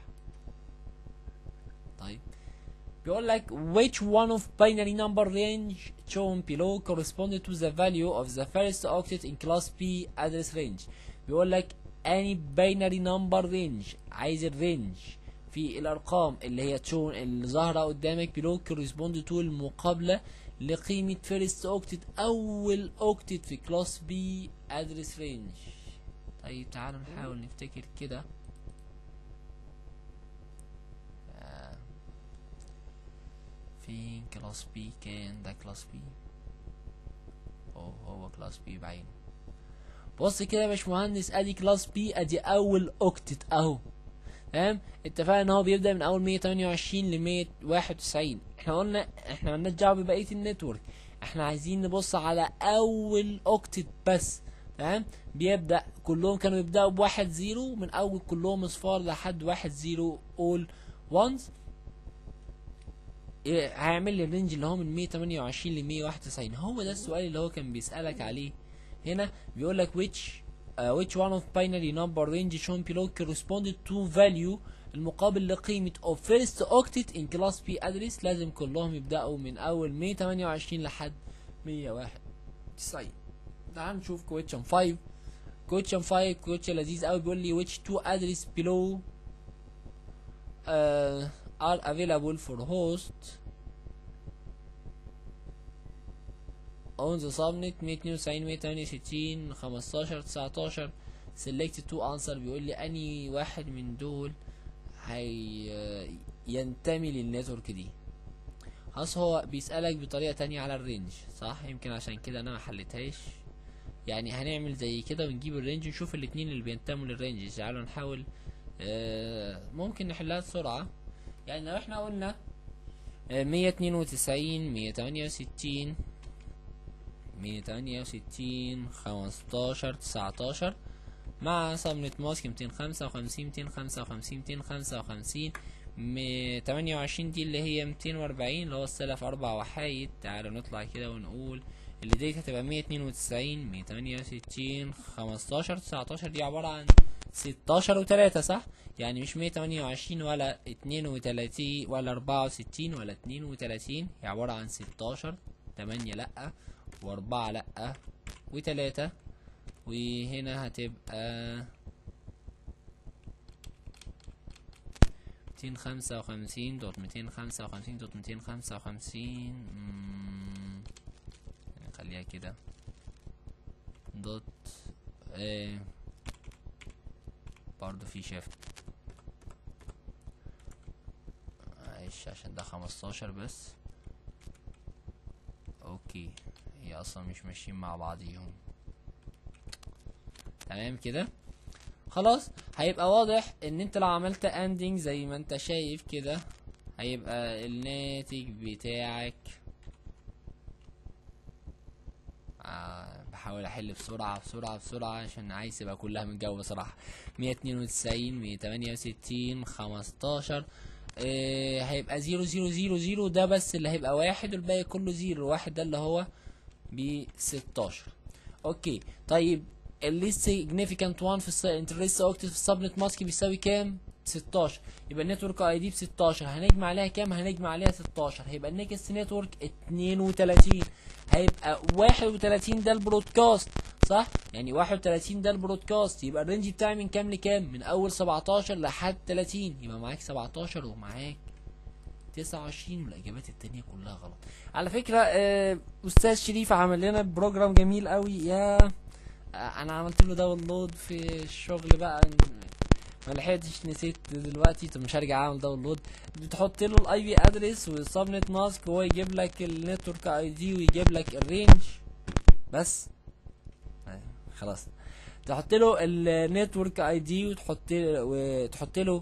طيب بيقول لك which one of binary number range shown below corresponded to the value of the first octet in class P address range بيقول لك any binary number range عايز الرينج في الارقام اللي هي تشون اللي ظاهره قدامك below correspond to المقابله لقيمه first octet اول octet في class B address range طيب تعالوا نحاول نفتكر كده آه، فين كلاس بي كان ده كلاس بي هو هو كلاس بي بعينه بص كده يا باشمهندس ادي كلاس بي ادي اول اوكتت اهو تمام اتفقنا ان هو بيبدا من اول 128 ل 191 احنا قلنا احنا مالناش دعوه ببقيه النتورك احنا عايزين نبص على اول اوكتت بس تمام بيبدا كلهم كانوا يبداوا بواحد زيرو من اول كلهم اصفار لحد واحد زيرو اول وانز إيه، هيعمل لي الرينج اللي هو من 128 ل 191 هو ده السؤال اللي هو كان بيسألك عليه هنا بيقول لك which uh, which one of binary number range shown below corresponded to value المقابل لقيمة of first octet in class P address لازم كلهم يبدأوا من أول 128 لحد 191 تعال نشوف question 5 question 5 question لذيذ قوي بيقول لي which two address below uh, are available for host on the subnet 192 168 15 19 select two answer بيقول لي اني واحد من دول هي ينتمي للنتورك دي خلاص هو بيسألك بطريقة تانية على الرينج صح يمكن عشان كده انا ما حلتهاش يعني هنعمل زي كده ونجيب الرينج ونشوف الاتنين اللي بينتموا للرينج تعالوا نحاول آه ممكن نحلها بسرعة يعني لو احنا قلنا مية اتنين وتسعين مية تمانية وستين مية تمانية وستين خمستاشر تسعتاشر مع صمنة ماسك ميتين خمسة وخمسين ميتين خمسة وخمسين ميتين خمسة وخمسين تمانية وعشرين دي اللي هي ميتين وأربعين اللي هو السلف أربع وحايد تعالوا نطلع كده ونقول اللي ديت هتبقى مية اتنين وتسعين مية تمانية وستين خمستاشر تسعتاشر دي عبارة عن ستاشر وتلاتة صح؟ يعني مش مية تمانية وعشرين ولا اتنين وتلاتين ولا أربعة وستين ولا اتنين وتلاتين هي عبارة عن ستاشر تمانية لأ وأربعة لأ وتلاتة وهنا هتبقى ميتين خمسة وخمسين دوت ميتين خمسة وخمسين دوت ميتين خمسة وخمسين مم، نخليها كده دوت ايه برضو في شيفت معلش عشان ده خمستاشر بس اوكي هي اصلا مش ماشيين مع بعضيهم تمام كده خلاص هيبقى واضح ان انت لو عملت اندنج زي ما انت شايف كده هيبقى الناتج بتاعك آه بحاول احل بسرعة بسرعة بسرعة عشان عايز تبقى كلها من الجو بصراحة مية اتنين وتسعين مية تمانية وستين خمستاشر آه هيبقى زيرو زيرو زيرو زيرو ده بس اللي هيبقى واحد والباقي كله زيرو واحد ده اللي هو بستاشر اوكي طيب الليست سيجنيفيكانت 1 في الس... انت لسه قلت في السبنت ماسك بيساوي كام 16 يبقى النتورك اي دي ب 16 هنجمع عليها كام هنجمع عليها 16 هيبقى النكست نتورك 32 هيبقى 31 ده البرودكاست صح يعني 31 ده البرودكاست يبقى الرينج بتاعي من كام لكام من اول 17 لحد 30 يبقى معاك 17 ومعاك 29 والاجابات التانية كلها غلط على فكرة آه، استاذ شريف عمل لنا بروجرام جميل قوي يا آه، انا عملت له داونلود في الشغل بقى ما لحقتش نسيت دلوقتي طب مش هرجع اعمل داونلود بتحط له الاي بي ادرس والسبنت ماسك وهو يجيب لك النتورك اي دي ويجيب لك الرينج بس آه، خلاص تحط له النتورك اي دي وتحط وتحط له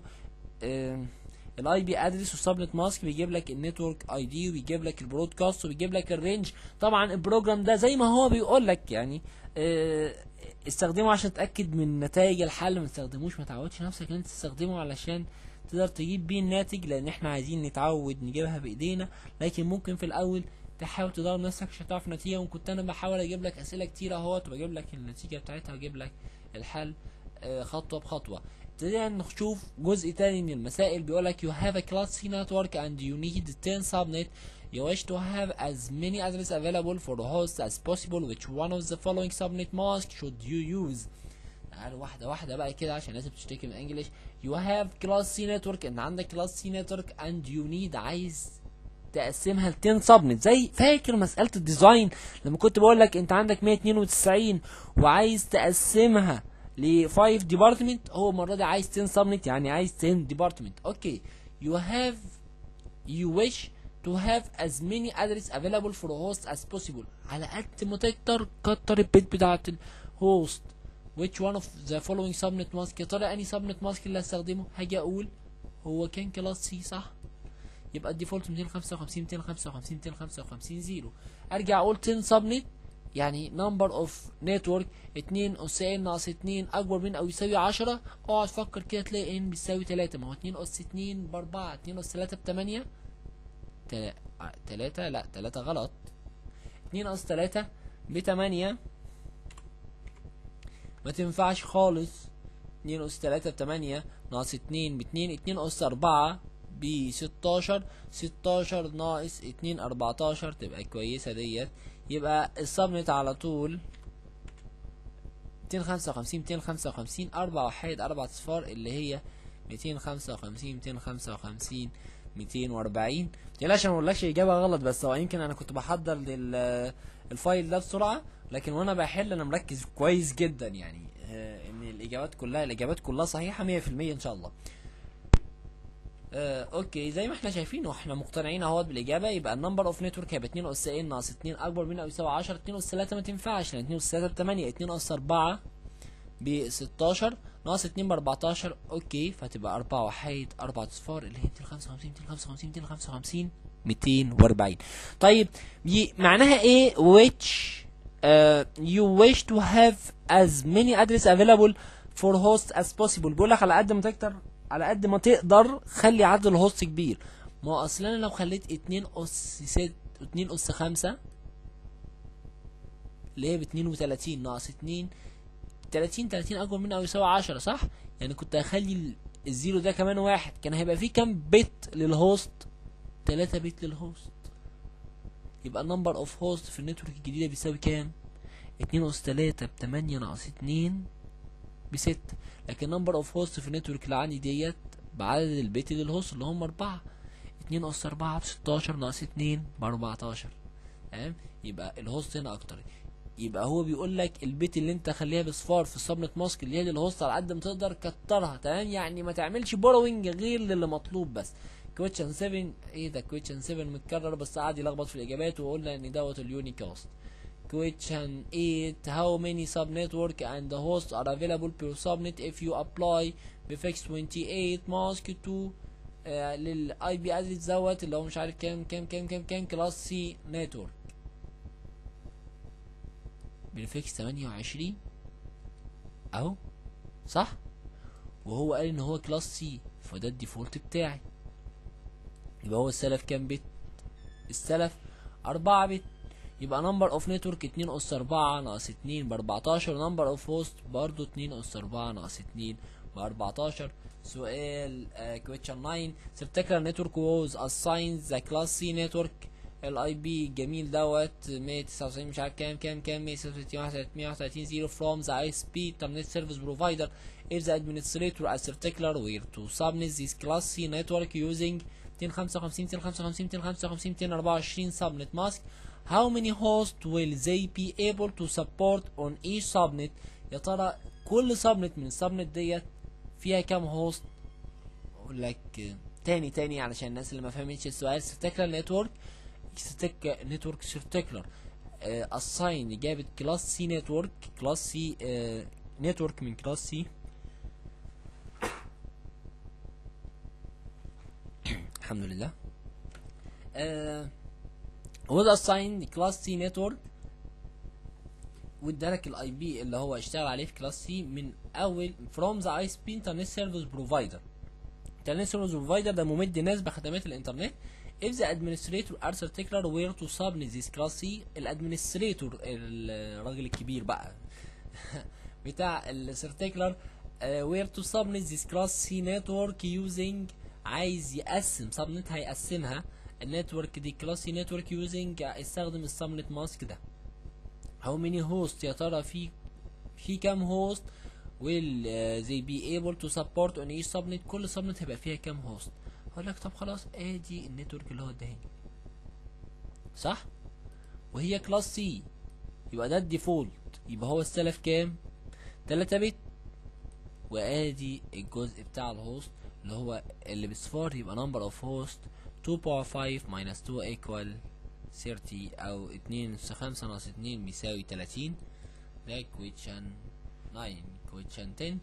الاي بي ادرس والسبنت ماسك بيجيب لك النتورك اي دي وبيجيب لك البرودكاست وبيجيب لك الرينج طبعا البروجرام ده زي ما هو بيقول لك يعني آه، استخدمه عشان تتاكد من نتائج الحل ما تستخدموش ما تعودش نفسك ان انت تستخدمه علشان تقدر تجيب بيه الناتج لان احنا عايزين نتعود نجيبها بايدينا لكن ممكن في الاول تحاول تدور نفسك عشان تعرف نتيجه وكنت انا بحاول اجيب لك اسئله كتير اهوت وبجيب لك النتيجه بتاعتها واجيب لك الحل آه، خطوه بخطوه ابتدينا نشوف جزء تاني من المسائل بيقولك you have a class C network and you need 10 subnet you wish to have as many addresses available for the host as possible which one of the following subnet mask should you use تعالوا واحدة واحدة بقى كده عشان الناس بتشتكي من انجلش you have class C network ان عندك class C network and you need عايز تقسمها ل 10 سبنت زي فاكر مسألة الديزاين لما كنت بقول لك انت عندك 192 وعايز تقسمها ل 5 ديبارتمنت هو المرة دي عايز 10 سبنت يعني عايز 10 ديبارتمنت اوكي you have you wish to have as many address available for a host as possible على قد ما تقدر كتر البيت بتاعت الهوست which one of the following subnet mask يا ترى اني subnet mask اللي هستخدمه هاجي اقول هو كان كلاس سي صح يبقى الديفولت 255 255 255 0 ارجع اقول 10 سبنت يعني نمبر اوف نتورك 2 اس ان ناقص 2 اكبر من او يساوي 10 اقعد فكر كده تلاقي ان بيساوي 3 ما هو 2 اس 2 ب 4 2 اس 3 ب 8 3 لا 3 غلط 2 اس 3 ب 8 ما تنفعش خالص 2 اس 3 ب 8 ناقص 2 ب 2 2 اس 4 ب 16 16 ناقص 2 14 تبقى كويسة ديت يبقى السبنت على طول 255 255 أربع وحيد أربع أصفار اللي هي 255 255 240 متقلقش انا ما بقولكش اجابه غلط بس هو يمكن انا كنت بحضر لل الفايل ده بسرعه لكن وانا بحل انا مركز كويس جدا يعني آه، ان الاجابات كلها الاجابات كلها صحيحه 100% ان شاء الله آه، اوكي زي ما احنا شايفين واحنا مقتنعين اهوت بالاجابه يبقى النمبر اوف نتورك هيبقى 2 اس ان ناقص 2 اكبر من او يساوي 10 2 اس 3 ما تنفعش لان 2 اس 3 ب 8 2 اس 4 ب 16 ناقص 2 ب 14 اوكي فهتبقى 4 وحيد 4 اصفار اللي هي 255 255 255 240 طيب دي معناها ايه which uh, you wish to have as many address available for host as possible بيقول لك على قد ما تقدر على قد ما تقدر خلي عدد الهوست كبير ما هو اصلا انا لو خليت 2 اس 6 2 اس 5 اللي هي ب 32 ناقص 2 30 30 اكبر من او يساوي 10 صح يعني كنت هخلي ال- الزيرو ده كمان واحد كان هيبقى فيه كام بت للهوست 3 بت للهوست يبقى النمبر اوف هوست في النتورك الجديده بيساوي كام 2 اس 3 ب 8 ناقص 2 ب 6 لكن نمبر اوف هوست في النتورك اللي عندي ديت بعدد البيت للهوست اللي هم 4 2 اس 4 ب 16 ناقص 2 ب 14 تمام يبقى الهوست هنا اكتر يبقى هو بيقول لك البيت اللي انت خليها بصفار في السبنت ماسك اللي هي للهوست على قد ما تقدر كترها تمام يعني ما تعملش بوروينج غير للي مطلوب بس كويتشن 7 ايه ده كويتشن 7 متكرر بس قعد يلخبط في الاجابات وقلنا ان دوت اليونيكاست question 8 how many subnetwork and the hosts are available per subnet if you apply بفيكس 28 mask to آه للاي بي ادرس دوت اللي هو مش عارف كام كام كام كام كام كلاس سي نتورك بالفيكس 28 اهو صح وهو قال ان هو كلاس سي فده الديفولت بتاعي يبقى هو السلف كام بت السلف 4 بت يبقى نمبر اوف نتورك 2 اس 4 ناقص 2 ب 14 نمبر اوف هوست برضه 2 اس 4 ناقص 2 ب 14 سؤال كويتشن 9 سبتكرال نتورك ووز اسايند ذا كلاس سي نتورك الاي بي جميل دوت 199 مش عارف كام كام كام 136 131 0 from the ISP internet service provider if the administrator as particular were to subnet this class C network using 255 255 255 224 subnet mask how many hosts will they be able to support on each subnet يا ترى كل subnet من السبنت ديت فيها كام هوست اقول لك آه، تاني تاني علشان الناس اللي ما فهمتش السؤال سيرتكلر نتورك ستيك نتورك سيرتكلر اساين جابت كلاس سي نتورك كلاس سي نتورك من كلاس سي الحمد لله uh, was assigned class C network وادالك الاي بي اللي هو اشتغل عليه في كلاس سي من اول from the ISP internet service provider internet service provider ده ممد ناس بخدمات الانترنت if the administrator are particular where to subnet this class C الادمنستريتور الراجل الكبير بقى بتاع السيرتيكلر where to subnet this class C network using عايز يقسم subnet هيقسمها النتورك دي كلاس C network using استخدم السبنت ماسك ده how many hosts يا ترى في في كام host will uh, they be able to support on each subnet كل subnet هيبقى فيها كام host هقول لك طب خلاص ادي النتورك اللي هو اداهاني صح وهي كلاس سي يبقى ده الديفولت يبقى هو السلف كام 3 بت وادي الجزء بتاع الهوست اللي هو اللي بصفار يبقى number of host 2 power 5 minus 2 equal 30 او 2 نص 5 ناقص 2 بيساوي 30 ده question 9 question 10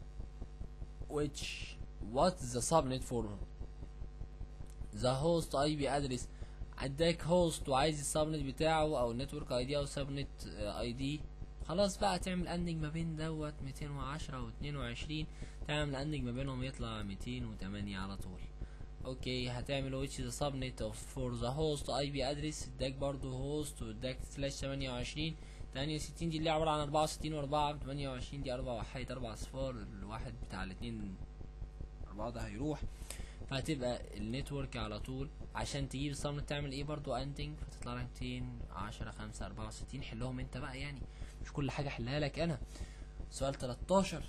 which what's the subnet for the host IP address عندك هوست وعايز السبنت بتاعه او النتورك اي دي او سبنت اي دي خلاص بقى تعمل اندنج ما بين دوت 210 و 22 تعمل اندنج ما بينهم يطلع 208 على طول اوكي هتعمل which is a subnet of for the host IP address اداك برضو host واداك سلاش 28 68 دي اللي عبارة عن 64 و4 28 دي 4 وحيد 4 اصفار الواحد بتاع الاتنين أربعة ده هيروح فهتبقى النتورك على طول عشان تجيب الصمت تعمل ايه برضو اندنج فتطلع لك 210 5 64 حلهم انت بقى يعني مش كل حاجة حلها لك انا سؤال 13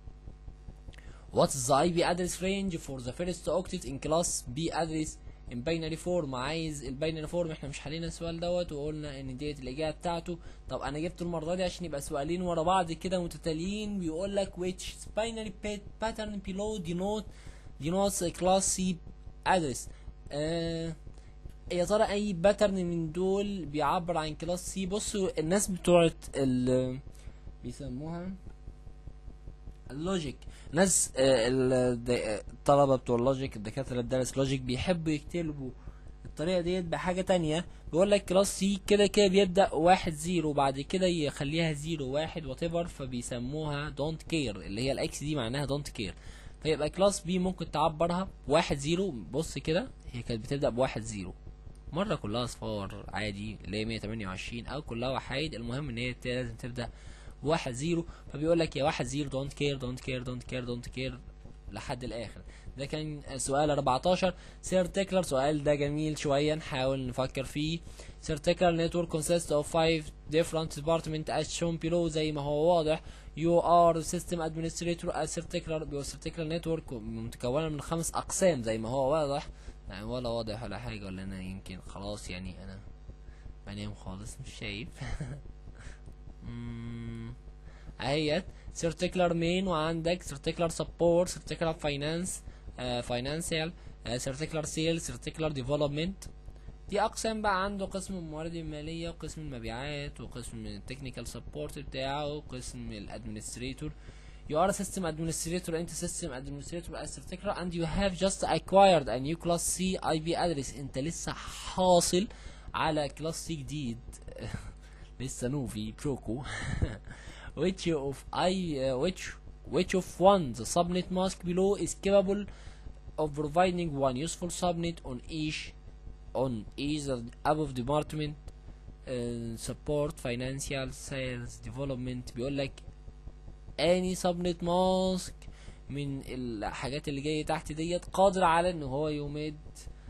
What's the IP address range for the first octet in class B address in binary form عايز الباينري فورم احنا مش حلينا السؤال دوت وقلنا ان ديت الاجابه بتاعته طب انا جبته المره دي عشان يبقى سؤالين ورا بعض كده متتاليين بيقول لك which binary pattern below denote denotes a class C address آه يا ترى اي باترن من دول بيعبر عن كلاس سي بصوا الناس بتوع ال بيسموها اللوجيك ناس آه، ال- الد- الطلبة بتوع اللوجيك الدكاترة اللي بتدرس لوجيك بيحبوا يكتبوا الطريقة ديت بحاجة تانية بيقول لك كلاس سي كده كده بيبدأ واحد زيرو بعد كده يخليها زيرو واحد واتيفر فبيسموها دونت كير اللي هي الاكس دي معناها دونت كير فيبقى كلاس بي ممكن تعبرها بواحد زيرو بص كده هي كانت بتبدأ بواحد زيرو مرة كلها اصفار عادي اللي هي 128 او كلها وحايد المهم ان هي ت- لازم تبدأ بواحد زيرو فبيقول لك يا واحد زيرو دونت كير دونت كير دونت كير دونت كير لحد الاخر ده كان سؤال 14 سيرتيكلر سؤال ده جميل شوية نحاول نفكر فيه سيرتيكلر network consists of five different departments as shown below زي ما هو واضح you are system administrator at Certicular بيقول Certicular network متكونة من خمس أقسام زي ما هو واضح يعني ولا واضح ولا حاجة ولا أنا يمكن خلاص يعني أنا بنام خالص مش شايف مم. اهيت Certicular main وعندك Certicular support Certicular finance آه financial آه Certicular sales Certicular development دي اقسام بقى عنده قسم الموارد المالية وقسم المبيعات وقسم التكنيكال سبورت بتاعه وقسم الادمنستريتور You are a system administrator انت system administrator as Certicular and you have just acquired a new class C IP address انت لسه حاصل على كلاس C جديد لسه نوفي بروكو which of I uh, which which of one the subnet mask below is capable of providing one useful subnet on each on either above department uh, support financial sales development بيقول لك any subnet mask من الحاجات اللي جايه تحت ديت قادر على ان هو يمد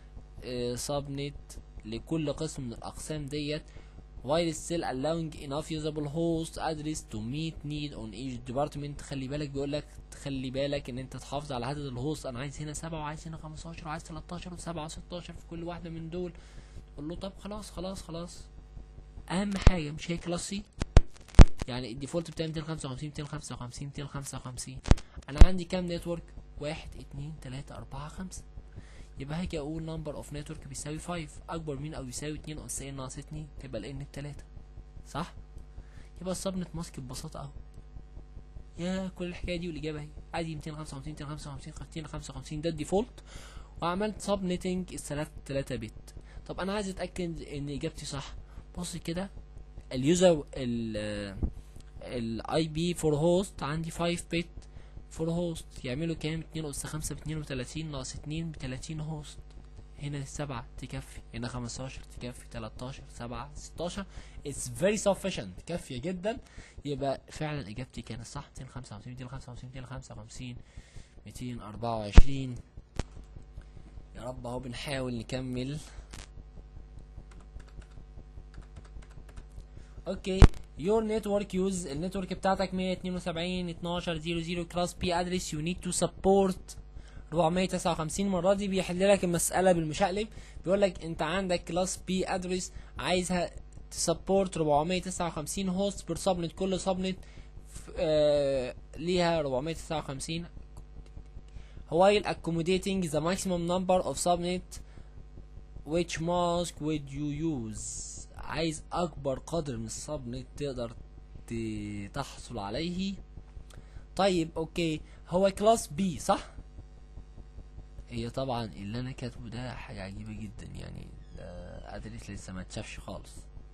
سبنت لكل قسم من الاقسام ديت while still allowing enough usable host address to meet need on each department خلي بالك بيقول لك خلي بالك ان انت تحافظ على عدد الهوست انا عايز هنا سبعة وعايز هنا 15 وعايز 13 وسبعة و16 في كل واحدة من دول قول له طب خلاص خلاص خلاص اهم حاجة مش هي كلاس سي يعني الديفولت بتاعي 255 255 255 انا عندي كام نتورك واحد اتنين تلاتة اربعة خمسة يبقى هاجي اقول نمبر اوف نتورك بيساوي 5 اكبر من او يساوي 2 اس ان ناقص 2 تبقى الان بتلاتة صح يبقى السبنت ماسك ببساطة اهو يا كل الحكاية دي والاجابة اهي عادي 255 255 255 ده الديفولت وعملت سبنتنج الثلاث 3 بت طب انا عايز اتاكد ان اجابتي صح بص كده اليوزر ال الاي بي فور هوست عندي 5 بت فور هوست يعملوا كام 2 اس 5 ب 32 ناقص 2 ب 30 هوست هنا 7 تكفي هنا 15 تكفي 13 7 16 it's very sufficient كافية جدا يبقى فعلا اجابتي كانت صح 255 255 255 224 يا رب اهو بنحاول نكمل اوكي your network use النتورك بتاعتك 172 12 00 كلاس بي ادرس you need to support 459 المرة دي بيحل لك المسألة بالمشقلب بيقول لك انت عندك كلاس بي ادرس عايزها تسبورت 459 هوست بير سبنت كل سبنت آه ليها 459 while accommodating the maximum number of subnet which mask would you use عايز اكبر قدر من السبنت تقدر ت- تحصل عليه طيب اوكي هو كلاس بي صح هي طبعا اللي انا كاتبه ده حاجه عجيبه جدا يعني ده ادريس لسه ما اتشافش خالص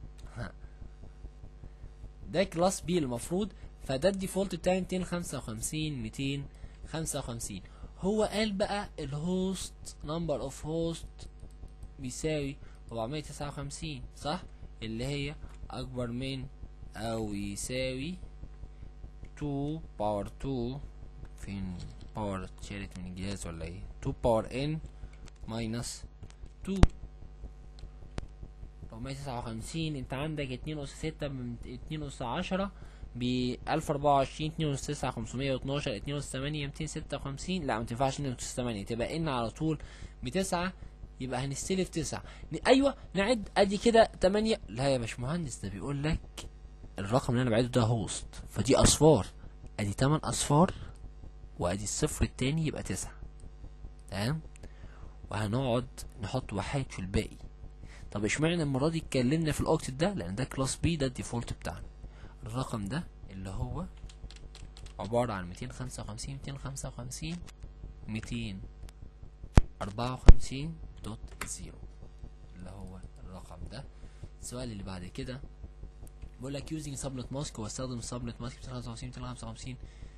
ده كلاس بي المفروض فده الديفولت بتاعي 255 255 هو قال بقى الهوست نمبر اوف هوست بيساوي 459 صح اللي هي اكبر من او يساوي 2 باور 2 فين باور اتشالت من الجهاز ولا ايه 2 باور ان ماينس 2 459 انت عندك 2 اس 6 من 2 اس 10 ب 1024 2 اس 9 512 2 اس 8 256 لا ما تنفعش 2 اس 8 تبقى ان على طول بتسعة يبقى هنستلف تسعة ن- ايوه نعد ادي كده 8 لا يا باشمهندس ده بيقول لك الرقم اللي انا بعده ده هوست فدي اصفار ادي 8 اصفار وادي الصفر التاني يبقى تسعة تمام وهنقعد نحط وحيد في الباقي طب اشمعنى المره دي اتكلمنا في الاوكتت ده لان ده كلاس بي ده الديفولت بتاعنا الرقم ده اللي هو عبارة عن ميتين خمسة وخمسين ميتين خمسة وخمسين ميتين أربعة وخمسين دوت زيرو اللي هو الرقم ده السؤال اللي بعد كده بقول لك using subnet mask هو استخدم subnet mask 255 255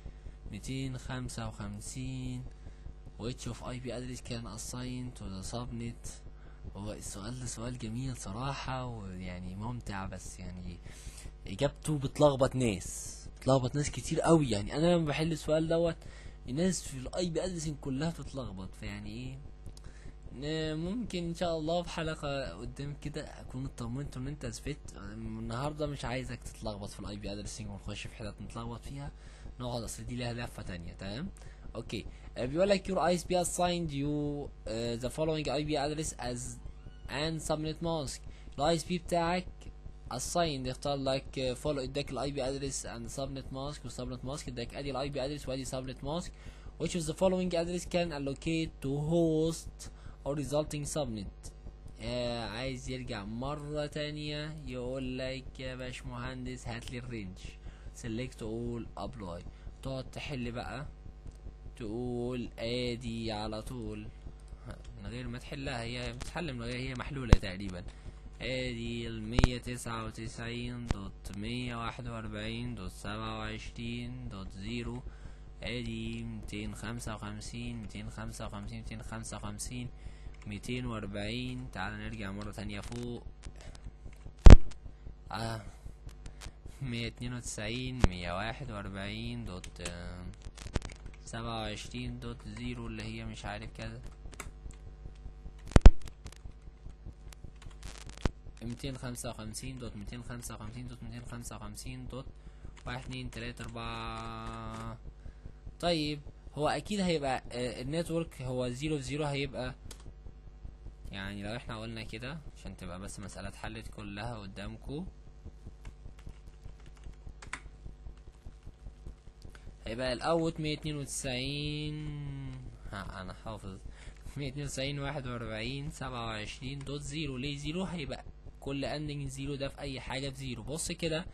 255 which of IP address can assign to the subnet هو السؤال ده سؤال جميل صراحة ويعني ممتع بس يعني إجابته بتلخبط ناس بتلخبط ناس كتير قوي يعني أنا لما بحل السؤال دوت الناس في الاي بي ادرسنج كلها بتتلخبط فيعني ايه ن- ممكن ان شاء الله في حلقة قدام كده اكون اطمنت ان انت ثبت النهاردة مش عايزك تتلخبط في الاي بي ادرسنج ونخش في حتت نتلخبط فيها نقعد اصل دي ليها لفة تانية تمام اوكي آه، بيقول لك your ISP assigned you uh, the following IP address as and subnet mask الاي اس بي بتاعك assign يختار لك follow اداك الاي بي ادرس and subnet mask والسبنت ماسك اداك ادي الاي بي ادرس وادي subnet mask which is the following address can allocate to host or resulting subnet آه عايز يرجع مرة تانية يقول لك يا باشمهندس هات لي الرينج select all apply تقعد تحل بقى تقول ادي على طول من غير ما تحلها هي بتتحل من غير هي محلولة تقريبا ادي المية تسعة وتسعين دوت مية واحد واربعين دوت سبعة وعشرين دوت زيرو ادي ميتين خمسة وخمسين ميتين خمسة وخمسين ميتين خمسة وخمسين ميتين واربعين تعال نرجع مرة تانية فوق اه مية اتنين وتسعين مية واحد واربعين دوت آه، سبعة وعشرين دوت زيرو اللي هي مش عارف كذا ميتين خمسة وخمسين دوت ميتين خمسة وخمسين دوت ميتين خمسة وخمسين دوت واحد اتنين تلاتة أربعة طيب هو أكيد هيبقى آه، النتورك هو زيرو في زيرو هيبقى يعني لو احنا قلنا كده عشان تبقى بس مسألة اتحلت كلها قدامكو هيبقى الأوت مية اتنين وتسعين ها أنا حافظ مية اتنين وتسعين واحد وأربعين سبعة وعشرين دوت زيرو ليه زيرو هيبقى كل اندنج زيرو ده في أي حاجة في زيرو بص كده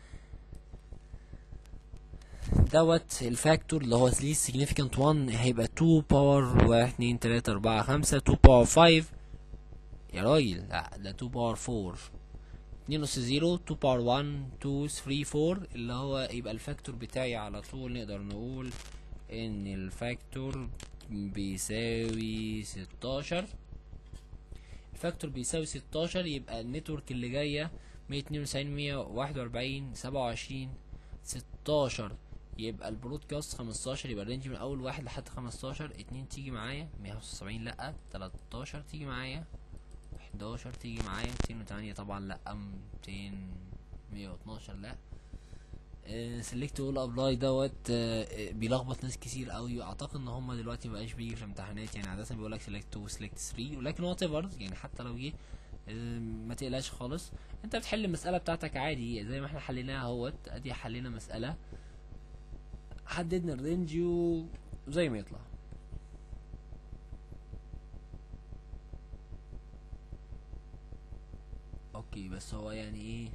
دوت الفاكتور اللي هو least significant one هيبقى 2 باور واحد اتنين تلاتة أربعة خمسة 2 باور 5 يا راجل لا ده 2 باور 4 اتنين نص زيرو 2 باور 1 2 3 4 اللي هو يبقى الفاكتور بتاعي على طول نقدر نقول ان الفاكتور بيساوي 16 الفاكتور بيساوي 16 يبقى النتورك اللي جاية 192 141 27 16 يبقى البرودكاست 15 يبقى الرينج من اول واحد لحد 15 اتنين تيجي معايا 175 لا 13 تيجي معايا 11 تيجي معايا 208 طبعا لا 200 112 لا سيلكت اول ابلاي دوت آه، بيلخبط ناس كتير قوي اعتقد ان هم دلوقتي مبقاش بيجي في امتحانات يعني عاده بيقول لك سيلكت 2 وسيلكت 3 ولكن وات ايفر يعني حتى لو جه آه، ما تقلقش خالص انت بتحل المساله بتاعتك عادي زي ما احنا حليناها اهوت ادي حلينا مساله حددنا الرينج وزي ما يطلع اوكي بس هو يعني ايه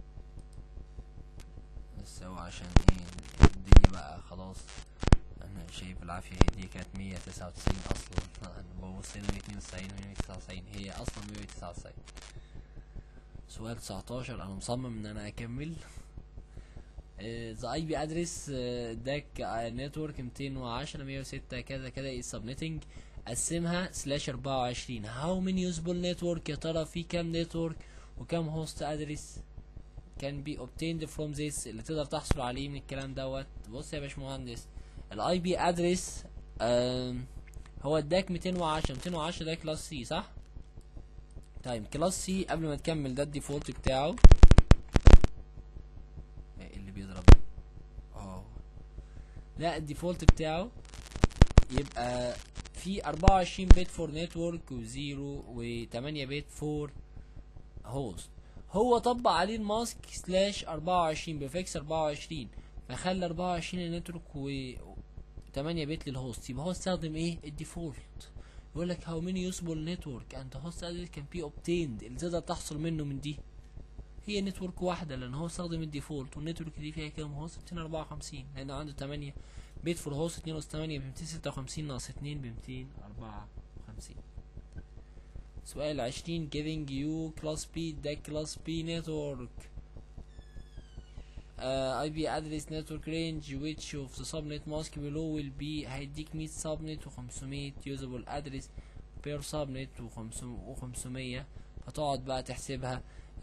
بس هو عشان ايه الدنيا بقى خلاص انا شايف العافية هي دي كانت مية تسعة وتسعين اصلا انا ببص هنا مية اتنين وتسعين وهنا مية تسعة وتسعين هي اصلا مية تسعة وتسعين سؤال تسعتاشر انا مصمم ان انا اكمل ذا اي بي ادرس اداك نتورك 210 106 كذا كذا ايه سبنيتنج قسمها سلاش 24 هاو ماني يوزبل نتورك يا ترى في كام نتورك وكام هوست ادرس كان بي obtained from this اللي تقدر تحصل عليه من الكلام دوت بص يا باشمهندس الاي بي ادرس هو اداك 210 210 ده كلاس سي صح طيب كلاس سي قبل ما تكمل ده الديفولت بتاعه ايه اللي بيضرب ده؟ اه لا الديفولت بتاعه يبقى في 24 بت فور نتورك وزيرو و8 بت فور هوست هو طبق عليه الماسك سلاش 24 بفيكس 24 فخلى 24 النتورك و 8 بت للهوست يبقى هو استخدم ايه الديفولت بيقول لك how many usable network and host address can be obtained اللي تقدر تحصل منه من دي هي نتورك واحدة لأن هو استخدم الديفولت والنتورك دي فيها كام هوست 254 لأنه عنده 8 بيت فور هوست 2 أس 8 ب 256 ناقص 2 ب 254 سؤال 20 giving you class B ده class B network uh, IP address network range which of the subnet mask below will be هيديك 100 subnet و 500 usable address per subnet و 500 فتقعد بقى تحسبها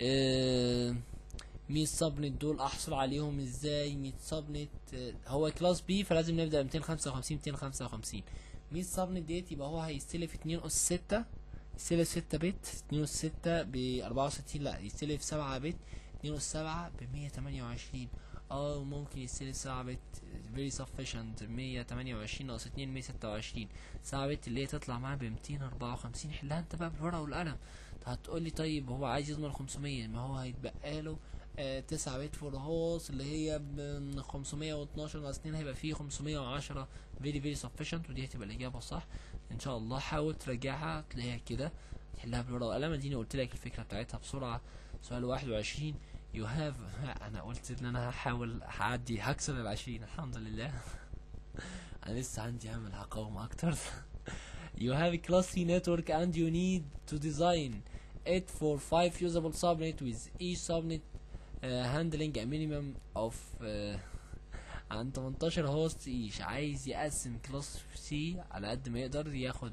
uh, 100 سبنت دول احصل عليهم ازاي 100 سبنت آه، هو كلاس بي فلازم نبدا ب 255 255 100 سبنت ديت يبقى هو هيستلف 2 اس 6 يستلف 6 بت 2 اس 6 ب 64 لا يستلف 7 بت 2 اس 7 ب 128 اه ممكن يستلف 7 بت very sufficient 128 ناقص 2 126 7 بت اللي هي تطلع معاه ب 254 حلها انت بقى بالورقه والقلم هتقول لي طيب هو عايز يضمن 500 ما هو هيتبقى له آه 9 بت فور هوس اللي هي ب 512 ناقص 2 هيبقى فيه 510 very very sufficient ودي هتبقى الاجابه صح ان شاء الله حاول تراجعها تلاقيها كده تحلها بالورقه والقلم اديني قلت لك الفكره بتاعتها بسرعه سؤال 21 you have انا قلت ان انا هحاول هعدي هكسر ال 20 الحمد لله انا لسه عندي امل هقاوم اكتر you have a class C network and you need to design it for five usable subnet with each subnet uh, handling a minimum of uh, عن 18 هوست ايش عايز يقسم كلاس سي على قد ما يقدر ياخد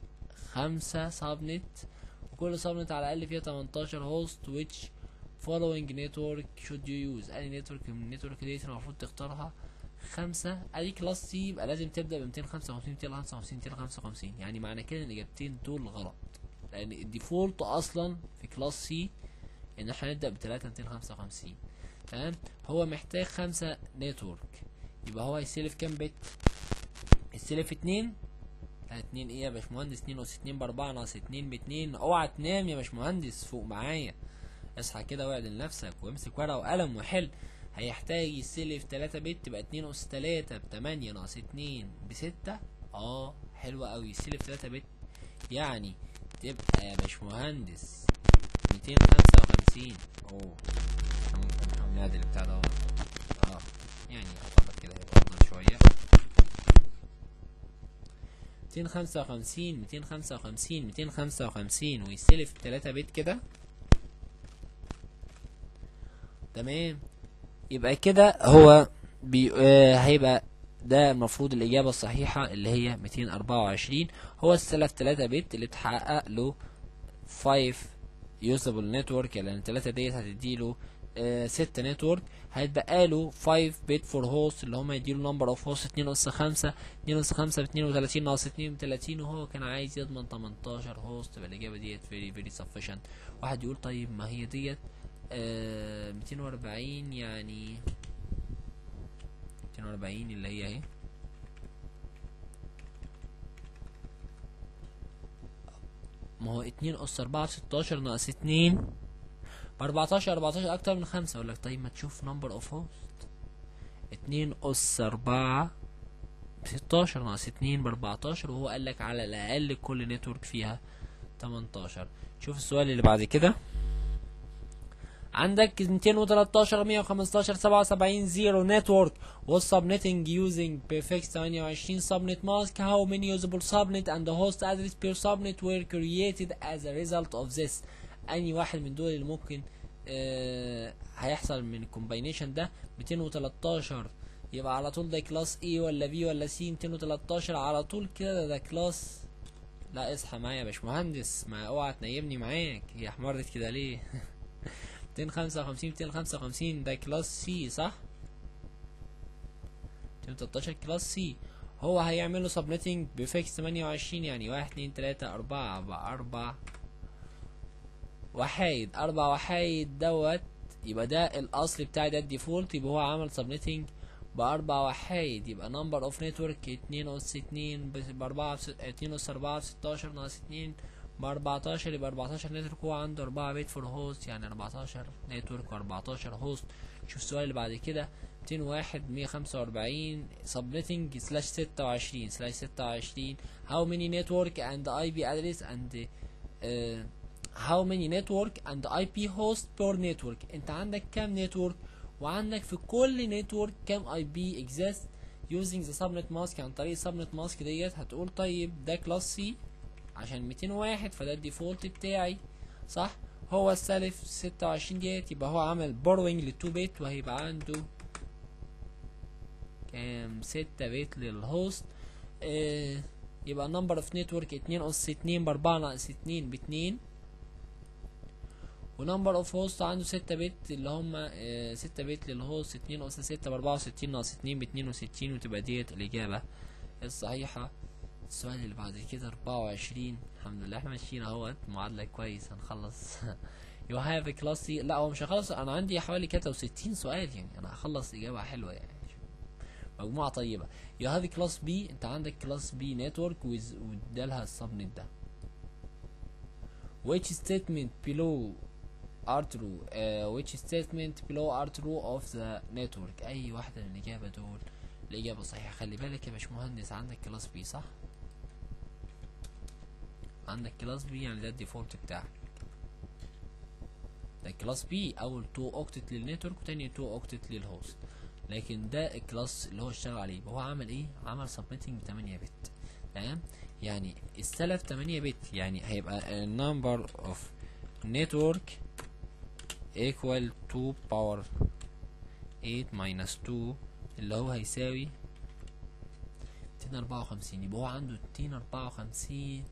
خمسة سابنت وكل سابنت على الاقل فيها 18 هوست which following network should you use اي نتورك من النتورك ديت المفروض تختارها خمسة ادي كلاس سي يبقى لازم تبدا ب 255 255 255 يعني معنى كده ان الاجابتين دول غلط لان الديفولت اصلا في كلاس سي ان احنا نبدا ب 3 255 تمام هو محتاج خمسة نتورك يبقى هو هيستلف كام بت يستلف اتنين لا اتنين ايه يا باشمهندس اتنين اس اتنين باربعة ناقص اتنين باتنين اوعى تنام يا باشمهندس فوق معايا اصحى كده واعدل نفسك وامسك ورقة وقلم وحل هيحتاج يستلف تلاتة بت تبقى اتنين اس تلاتة بتمانية ناقص اتنين بستة اه حلوة اوي يستلف تلاتة بت يعني تبقى يا باشمهندس ميتين خمسة وخمسين اوه احنا ممكن نحاول نعدل البتاع ده اه يعني اعتقد كده هيبقى افضل شوية ميتين خمسة وخمسين ميتين خمسة وخمسين ميتين خمسة وخمسين ويستلف تلاتة بيت كده تمام يبقى كده هو بي... آه هيبقى ده المفروض الإجابة الصحيحة اللي هي 224 هو استلف 3 بت اللي بتحقق له 5 usable network لأن 3 ديت هتديله آه 6 نتورك هيتبقى له 5 بت فور هوست اللي هم يديله نمبر اوف هوست 2 اس 5 2 اس 5 ب 32 ناقص 32 وهو كان عايز يضمن 18 هوست يبقى الإجابة ديت very very sufficient واحد يقول طيب ما هي ديت آه 240 يعني 240 اللي هي اهي ما هو اتنين اس اربعة بستاشر ناقص اتنين باربعتاشر اربعتاشر اكتر من خمسة اقول لك طيب ما تشوف نمبر اوف هوست اتنين اس اربعة بستاشر ناقص اتنين باربعتاشر وهو قال لك على الاقل كل نتورك فيها تمنتاشر شوف السؤال اللي بعد كده عندك 213 115 77 0 network was subnetting using prefix 28 subnet mask how many usable subnet and the host address per subnet were created as a result of this اني واحد من دول اللي ممكن آه هيحصل من الكومباينيشن ده 213 يبقى على طول ده كلاس اي ولا بي ولا سي 213 على طول كده ده كلاس لا اصحى معايا يا باشمهندس ما اوعى تنيمني معاك هي احمرت كده ليه 255 255 ده كلاس سي صح 213 كلاس سي هو هيعمل له سبنتنج بفيكس 28 يعني 1 2 3 4 4 4 وحايد أربع وحايد دوت يبقى ده الأصل بتاعي ده الديفولت يبقى هو عمل سبنتنج بأربع وحايد يبقى نمبر اوف نتورك اتنين أس اتنين بأربعة اتنين أس أربعة بستاشر ناقص اتنين بأربعتاشر يبقى أربعتاشر نتورك هو عنده أربعة بيت فور هوست يعني أربعتاشر نتورك وأربعتاشر هوست شوف السؤال اللي بعد كده 201 145 subnetting slash 26 slash 26 how many network and IP address and uh, how many network and IP host per network انت عندك كام network وعندك في كل network كام IP exist using the subnet mask عن طريق subnet mask ديت هتقول طيب ده كلاس C عشان 201 فده الديفولت بتاعي صح هو السالف 26 ديت يبقى هو عمل بوروينج للتو بيت وهيبقى عنده كام ستة بيت للهوست آه يبقى نمبر اوف نتورك اتنين اس اتنين باربعة ناقص اتنين باتنين ونمبر اوف هوست عنده ستة بيت اللي هما آه ستة بيت للهوست اتنين اس ستة باربعة وستين ناقص اتنين باتنين وستين وتبقى ديت الإجابة الصحيحة السؤال اللي بعد كده أربعة وعشرين الحمد لله احنا ماشيين اهوت معادلة كويس هنخلص يو هاف كلاس سي لا هو مش هخلص انا عندي حوالي كده وستين سؤال يعني انا هخلص اجابة حلوة يعني مجموعة طيبة يو هاف كلاس بي انت عندك كلاس بي نتورك وادالها السبنت ده which statement below are true uh, which statement below are true of the network اي واحدة من الاجابة دول الاجابة صحيحة خلي بالك يا باشمهندس عندك كلاس بي صح عندك كلاس بي يعني ده الديفولت بتاعك ده كلاس بي اول تو اوكتت للنتورك وتاني تو اوكتت للهوست لكن ده الكلاس اللي هو اشتغل عليه يبقى هو عمل ايه عمل سبميتنج 8 بت تمام يعني استلف 8 بت يعني هيبقى النمبر اوف نتورك equal to power 8 minus 2 اللي هو هيساوي 254 يبقى هو عنده 254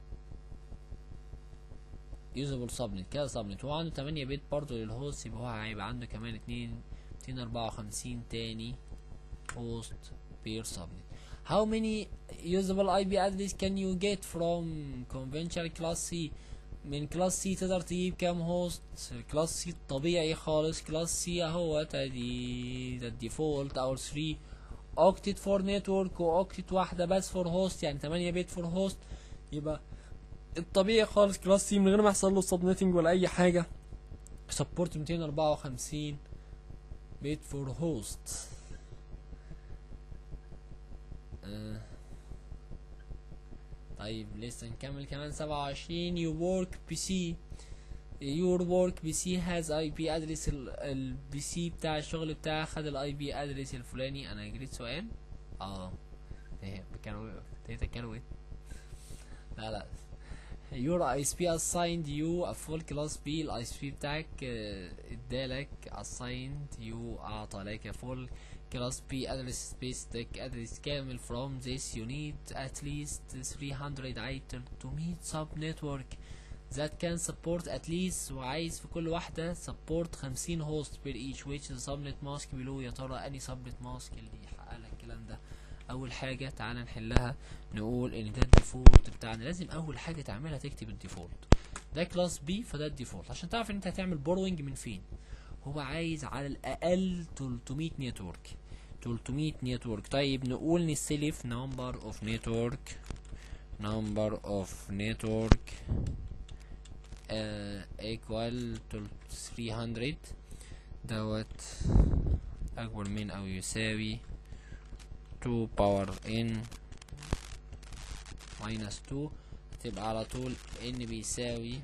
يوزابل سبنت كده سبنت هو عنده 8 بت برضه للهوست يبقى هو هيبقى عنده كمان 2 254 تاني host per subnet how many usable IP address can you get from conventional class C من كلاس سي تقدر تجيب كام هوست كلاس سي الطبيعي خالص كلاس سي اهو ادي ده الديفولت او 3 اوكتت فور نتورك واوكتت واحده بس فور هوست يعني 8 بت فور هوست يبقى الطبيعي خالص كلاس سي من غير ما يحصل له سبنتنج ولا اي حاجه سبورت 254 بيت فور هوست طيب لسه نكمل كمان سبعة وعشرين you work PC your work PC has IP address البي سي بتاع الشغل بتاعه خد الاي بي ادرس الفلاني انا جريت سؤال اه إيه، كانوا تيتا كانوا ايه لا لا your ISP assigned you a full class B ال ISP بتاعك آه، ادالك assigned you اعطى لك full class B address space deck address كامل from this you need at least 300 item to meet sub network that can support at least وعايز في كل واحدة support 50 host per each which is subnet mask below يا ترى اني subnet mask اللي يحقق لك الكلام ده اول حاجة تعالى نحلها نقول ان ده الديفولت بتاعنا لازم اول حاجة تعملها تكتب الديفولت ده كلاس بي فده الديفولت عشان تعرف ان انت هتعمل بوروينج من فين هو عايز على الاقل 300 نتورك 300 نتورك طيب نقول نستلف number of network number of network uh, equal to 300 دوت اكبر من او يساوي 2 power n minus 2 تبقى على طول n بيساوي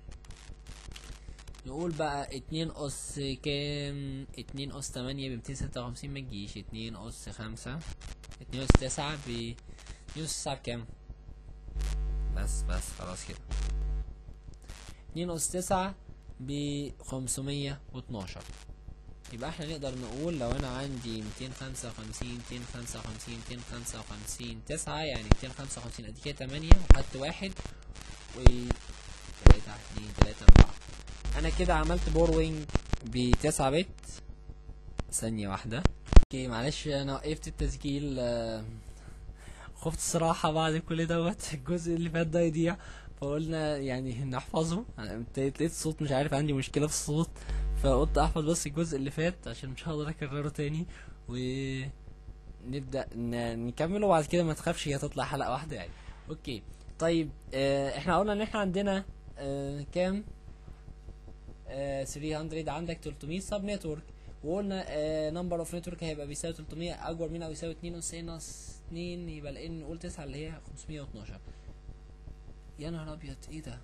نقول بقى اتنين اس كام اتنين اس تمانية بمتين ستة وخمسين متجيش اتنين اس خمسة اتنين اس تسعة ب اتنين اس تسعة بكام بس بس خلاص كده اتنين اس تسعة بخمسمية واتناشر يبقى احنا نقدر نقول لو انا عندي ميتين خمسة وخمسين ميتين خمسة وخمسين ميتين خمسة وخمسين تسعة يعني ميتين خمسة وخمسين ادي كده تمانية وخدت واحد و تلاتة اتنين تلاتة اربعة انا كده عملت بوروينج بتسعة بت ثانية واحدة اوكي معلش انا وقفت التسجيل آه، خفت الصراحة بعد كل دوت الجزء اللي فات ده يضيع فقلنا يعني نحفظه أنا ابتديت لقيت الصوت مش عارف عندي مشكلة في الصوت فقلت احفظ بس الجزء اللي فات عشان مش هقدر اكرره تاني و نبدأ ن- نكمله وبعد كده ما تخافش هي تطلع حلقة واحدة يعني اوكي طيب آه احنا قلنا ان احنا عندنا آه كام آه 300 عندك 300 سب نتورك وقلنا نمبر اوف نتورك هيبقى بيساوي 300 اكبر من او يساوي 2 اس ان ناقص 2 يبقى الان نقول 9 اللي هي 512 يا نهار ابيض ايه ده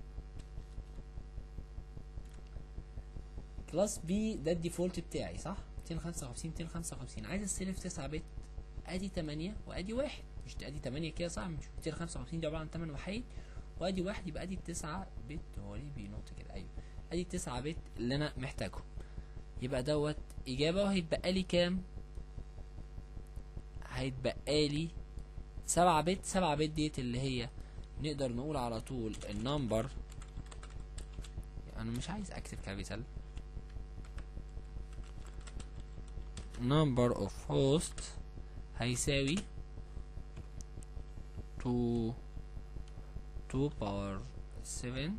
كلاس بي ده الديفولت بتاعي صح 255 255 عايز استلف 9 بت ادي 8 وادي 1 مش ادي 8 كده صح مش 255 دي عباره عن 8 وحيد وادي 1 يبقى ادي 9 بت هو ليه بينط كده ايوه ادي 9 بت اللي انا محتاجهم يبقى دوت اجابه وهيتبقى لي كام هيتبقى لي 7 بت 7 بت ديت اللي هي نقدر نقول على طول النمبر انا مش عايز اكتب كابيتال number of host هيساوي 2 2 power 7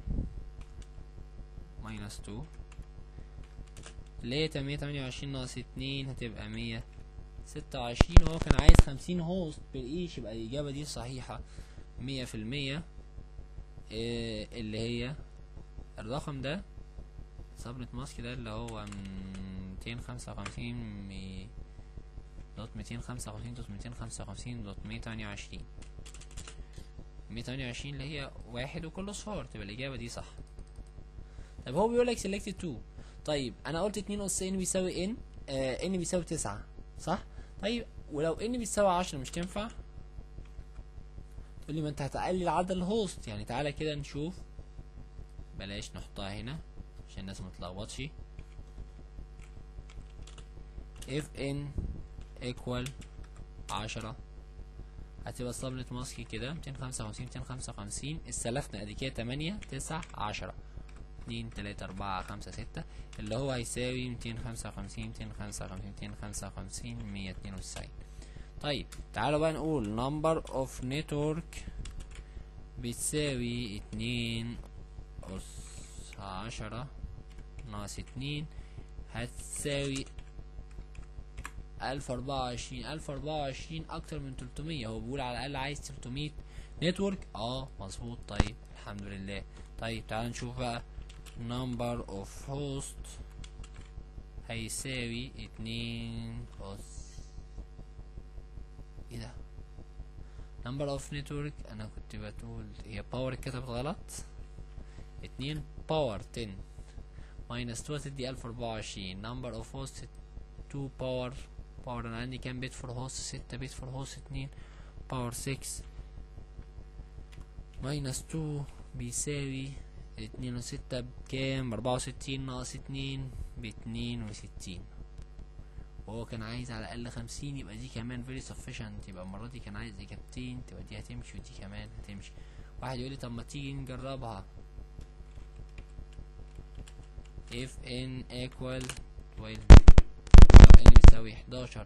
minus 2 اللي هي 128 ناقص 2 هتبقى 126 وهو كان عايز 50 هوست بالايش يبقى الإجابة دي صحيحة 100% إيه اللي هي الرقم ده صبرة ماسك ده اللي هو ميتين خمسة وخمسين مي دوت ميتين خمسة وخمسين دوت ميتين خمسة وخمسين دوت مية تمانية وعشرين مية تمانية وعشرين اللي هي واحد وكل صفار تبقى الإجابة دي صح طب هو بيقولك selected two طيب أنا قلت اتنين أس ان بيساوي ان آه ان بيساوي تسعة صح طيب ولو ان بيساوي عشرة مش تنفع تقولي ما انت هتقلل عدد الهوست يعني تعالى كده نشوف بلاش نحطها هنا عشان الناس متلخبطش if n equal عشرة هتبقى صبلة ماسكي كده ميتين خمسة وخمسين ميتين خمسة وخمسين استلفنا ادي كده تمانية تسعة عشرة اتنين تلاتة أربعة خمسة ستة اللي هو هيساوي ميتين خمسة وخمسين ميتين خمسة وخمسين ميتين خمسة وخمسين مية اتنين وتسعين طيب تعالوا بقى نقول number of network بتساوي اتنين أس عشرة ناقص اتنين هتساوي ألف أربعة وعشرين ألف أربعة وعشرين أكتر من تلتمية هو بيقول على الأقل عايز تلتمية نتورك اه مظبوط طيب الحمد لله طيب تعال نشوف بقى number of host هيساوي اتنين أس ايه ده number of network انا كنت بتقول هي باور اتكتبت غلط اتنين باور 10 minus 2 هتدي 1024 number of hosts 2 باور باور انا عندي كام بيت فور هوست 6 بيت فور هوست 2 باور 6 minus 2 بيساوي اتنين وستة بكام أربعة وستين ناقص اتنين باتنين وستين وهو كان عايز على الأقل خمسين يبقى دي كمان very sufficient يبقى المرة دي كان عايز إجابتين تبقى دي هتمشي ودي كمان هتمشي واحد يقولي طب ما تيجي نجربها if n equal 12 لو n بيساوي 11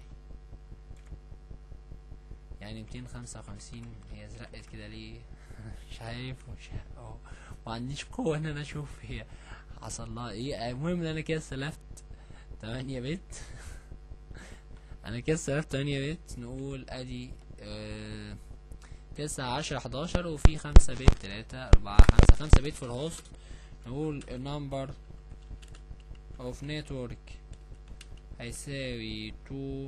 يعني 255 هي ازرقت كده ليه مش عارف مش عارف ما عنديش قوة ان انا اشوف هي حصل لها ايه المهم ان انا كده استلفت 8 بت انا كده استلفت 8 بت نقول ادي اه تسعة عشرة حداشر وفي خمسة بت تلاتة أربعة خمسة خمسة بت في الهوست نقول number of network هيساوي تو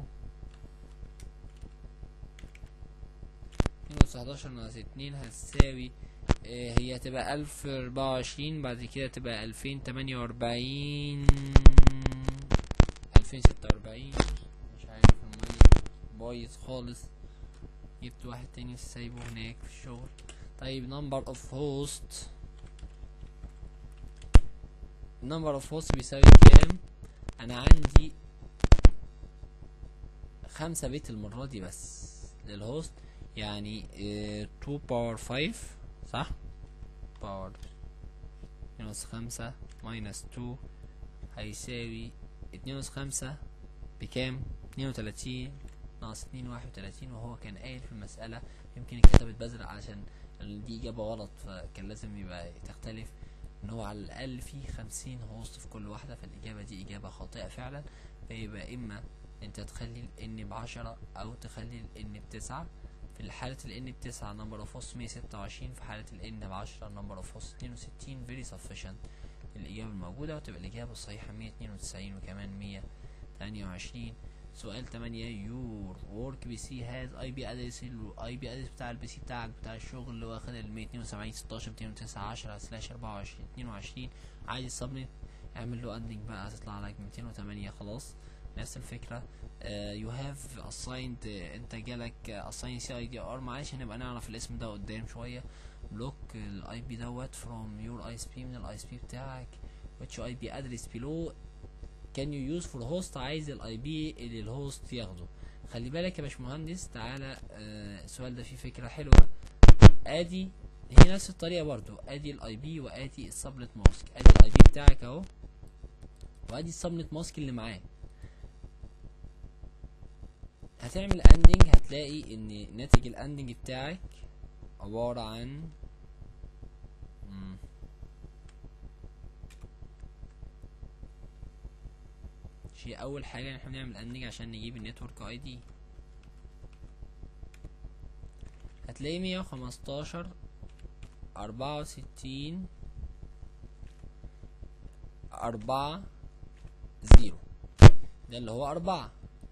اتنين وتسعتاشر ناقص اتنين هتساوي اه هي هتبقى ألف أربعة وعشرين بعد كده تبقى ألفين تمانية وأربعين ألفين ستة وأربعين مش عارف المايك بايظ خالص جبت واحد تاني سايبه هناك في الشغل طيب number of host number of host بيساوي كام انا عندي خمسة بيت المرة دي بس للهوست يعني اه 2 باور 5 صح باور ناقص خمسة ماينس 2 هيساوي اتنين ناقص خمسة بكام اتنين وتلاتين ناقص اتنين واحد وتلاتين وهو كان قايل في المسألة يمكن كتبت بزرع عشان دي إجابة غلط فكان لازم يبقى تختلف ان هو على الاقل في خمسين هوست في كل واحدة فالاجابة دي اجابة خاطئة فعلا فيبقى اما انت تخلي الان بعشرة او تخلي الان بتسعة في حالة الان بتسعة نمبر اوف هوست مية ستة وعشرين في حالة الان بعشرة نمبر اوف هوست اتنين وستين very sufficient الإجابة الموجودة وتبقى الإجابة الصحيحة مية اتنين وتسعين وكمان مية تمانية وعشرين سؤال تمانية يور ورك بي سي هاز اي بي ادرس الاي بي ادرس بتاع البي سي بتاعك بتاع الشغل اللي واخد ال 172 16 209 10 سلاش 24 22 عايز السبنت اعمل له اندنج بقى هتطلع لك 208 خلاص نفس الفكرة يو هاف assigned آه، انت جالك assign سي اي دي ار معلش هنبقى نعرف الاسم ده قدام شوية بلوك الاي بي دوت from your اي اس بي من الاي اس بي بتاعك which اي بي ادرس below can you use for host عايز الاي بي اللي الهوست ياخده خلي بالك يا باشمهندس تعالى آه، السؤال ده فيه فكرة حلوة ادي هي نفس الطريقة برضو ادي الاي بي وادي السبنت ماسك ادي الاي بي بتاعك اهو وادي السبنت ماسك اللي معاه هتعمل اندنج هتلاقي ان ناتج الاندنج بتاعك عبارة عن مم. شيء اول حاجة ان احنا بنعمل اندنج عشان نجيب النتورك اي دي هتلاقي مية وخمستاشر أربعة وستين أربعة زيرو ده اللي هو أربعة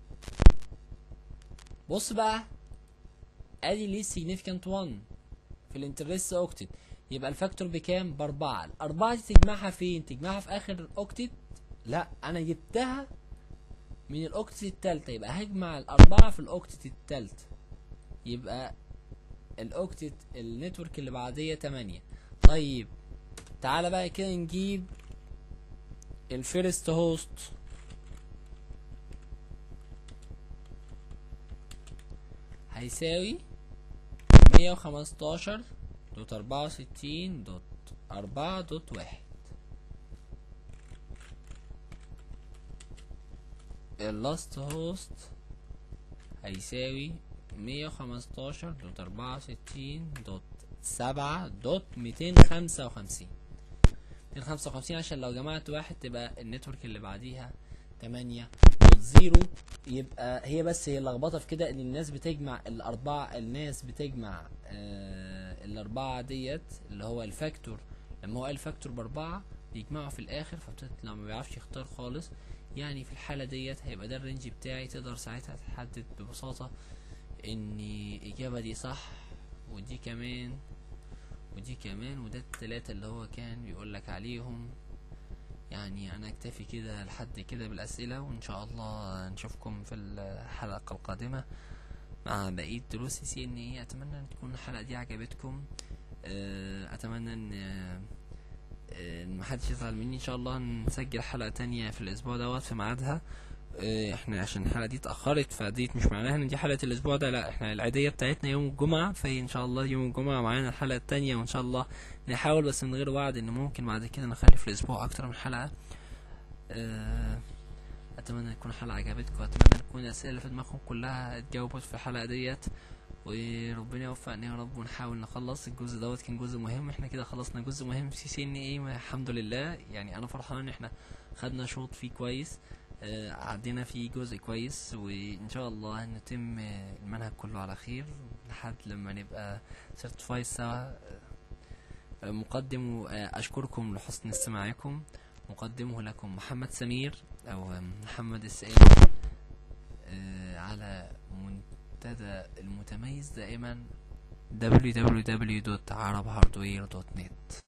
بص بقى ادي ليه significant 1 في الانترست اوكتت يبقى الفاكتور بكام باربعة الاربعة دي تجمعها فين تجمعها في اخر الاوكتت لا انا جبتها من الاوكتت التالتة يبقى هجمع الاربعة في الاوكتت التالتة يبقى الاوكتت النتورك اللي بعدية تمانية طيب تعالى بقى كده نجيب الفيرست هوست هيساوي مية وخمستاشر دوت أربعة وستين دوت أربعة دوت واحد اللاست هوست هيساوي مية وخمستاشر دوت أربعة وستين دوت سبعة دوت ميتين خمسة وخمسين ميتين خمسة وخمسين عشان لو جمعت واحد تبقى النتورك اللي بعديها تمانية دوت زيرو يبقى هي بس هي اللخبطه في كده ان الناس بتجمع الاربعه الناس بتجمع آه الاربعه ديت اللي هو الفاكتور لما هو قال فاكتور باربعه بيجمعوا في الاخر فبتطلع ما بيعرفش يختار خالص يعني في الحاله ديت هيبقى ده الرينج بتاعي تقدر ساعتها تحدد ببساطه ان الاجابه دي صح ودي كمان ودي كمان وده التلاتة اللي هو كان بيقولك عليهم يعني انا اكتفي كده لحد كده بالاسئله وان شاء الله نشوفكم في الحلقه القادمه مع بقيه دروس سي ان اي اتمنى ان تكون الحلقه دي عجبتكم آه، اتمنى ان آه، ان محدش يزعل مني ان شاء الله نسجل حلقه تانية في الاسبوع دوت في ميعادها آه، احنا عشان الحلقه دي اتاخرت فديت مش معناها ان دي حلقه الاسبوع ده لا احنا العاديه بتاعتنا يوم الجمعه فهي ان شاء الله يوم الجمعه معانا الحلقه التانية وان شاء الله نحاول بس من غير وعد ان ممكن بعد كده نخلي في الاسبوع اكتر من حلقه آه، اتمنى تكون الحلقه عجبتكم واتمنى تكون الاسئله اللي في دماغكم كلها اتجاوبت في الحلقه ديت وربنا يوفقنا يا رب ونحاول نخلص الجزء دوت كان جزء مهم احنا كده خلصنا جزء مهم في سي ان ايه الحمد لله يعني انا فرحان ان احنا خدنا شوط فيه كويس آه، عدينا فيه جزء كويس وان شاء الله نتم آه، المنهج كله على خير لحد لما نبقى سيرتيفايد سوا آه، مقدم آه، اشكركم لحسن استماعكم مقدمه لكم محمد سمير او محمد السائل آه، على منتدى المتميز دائما www.arabhardware.net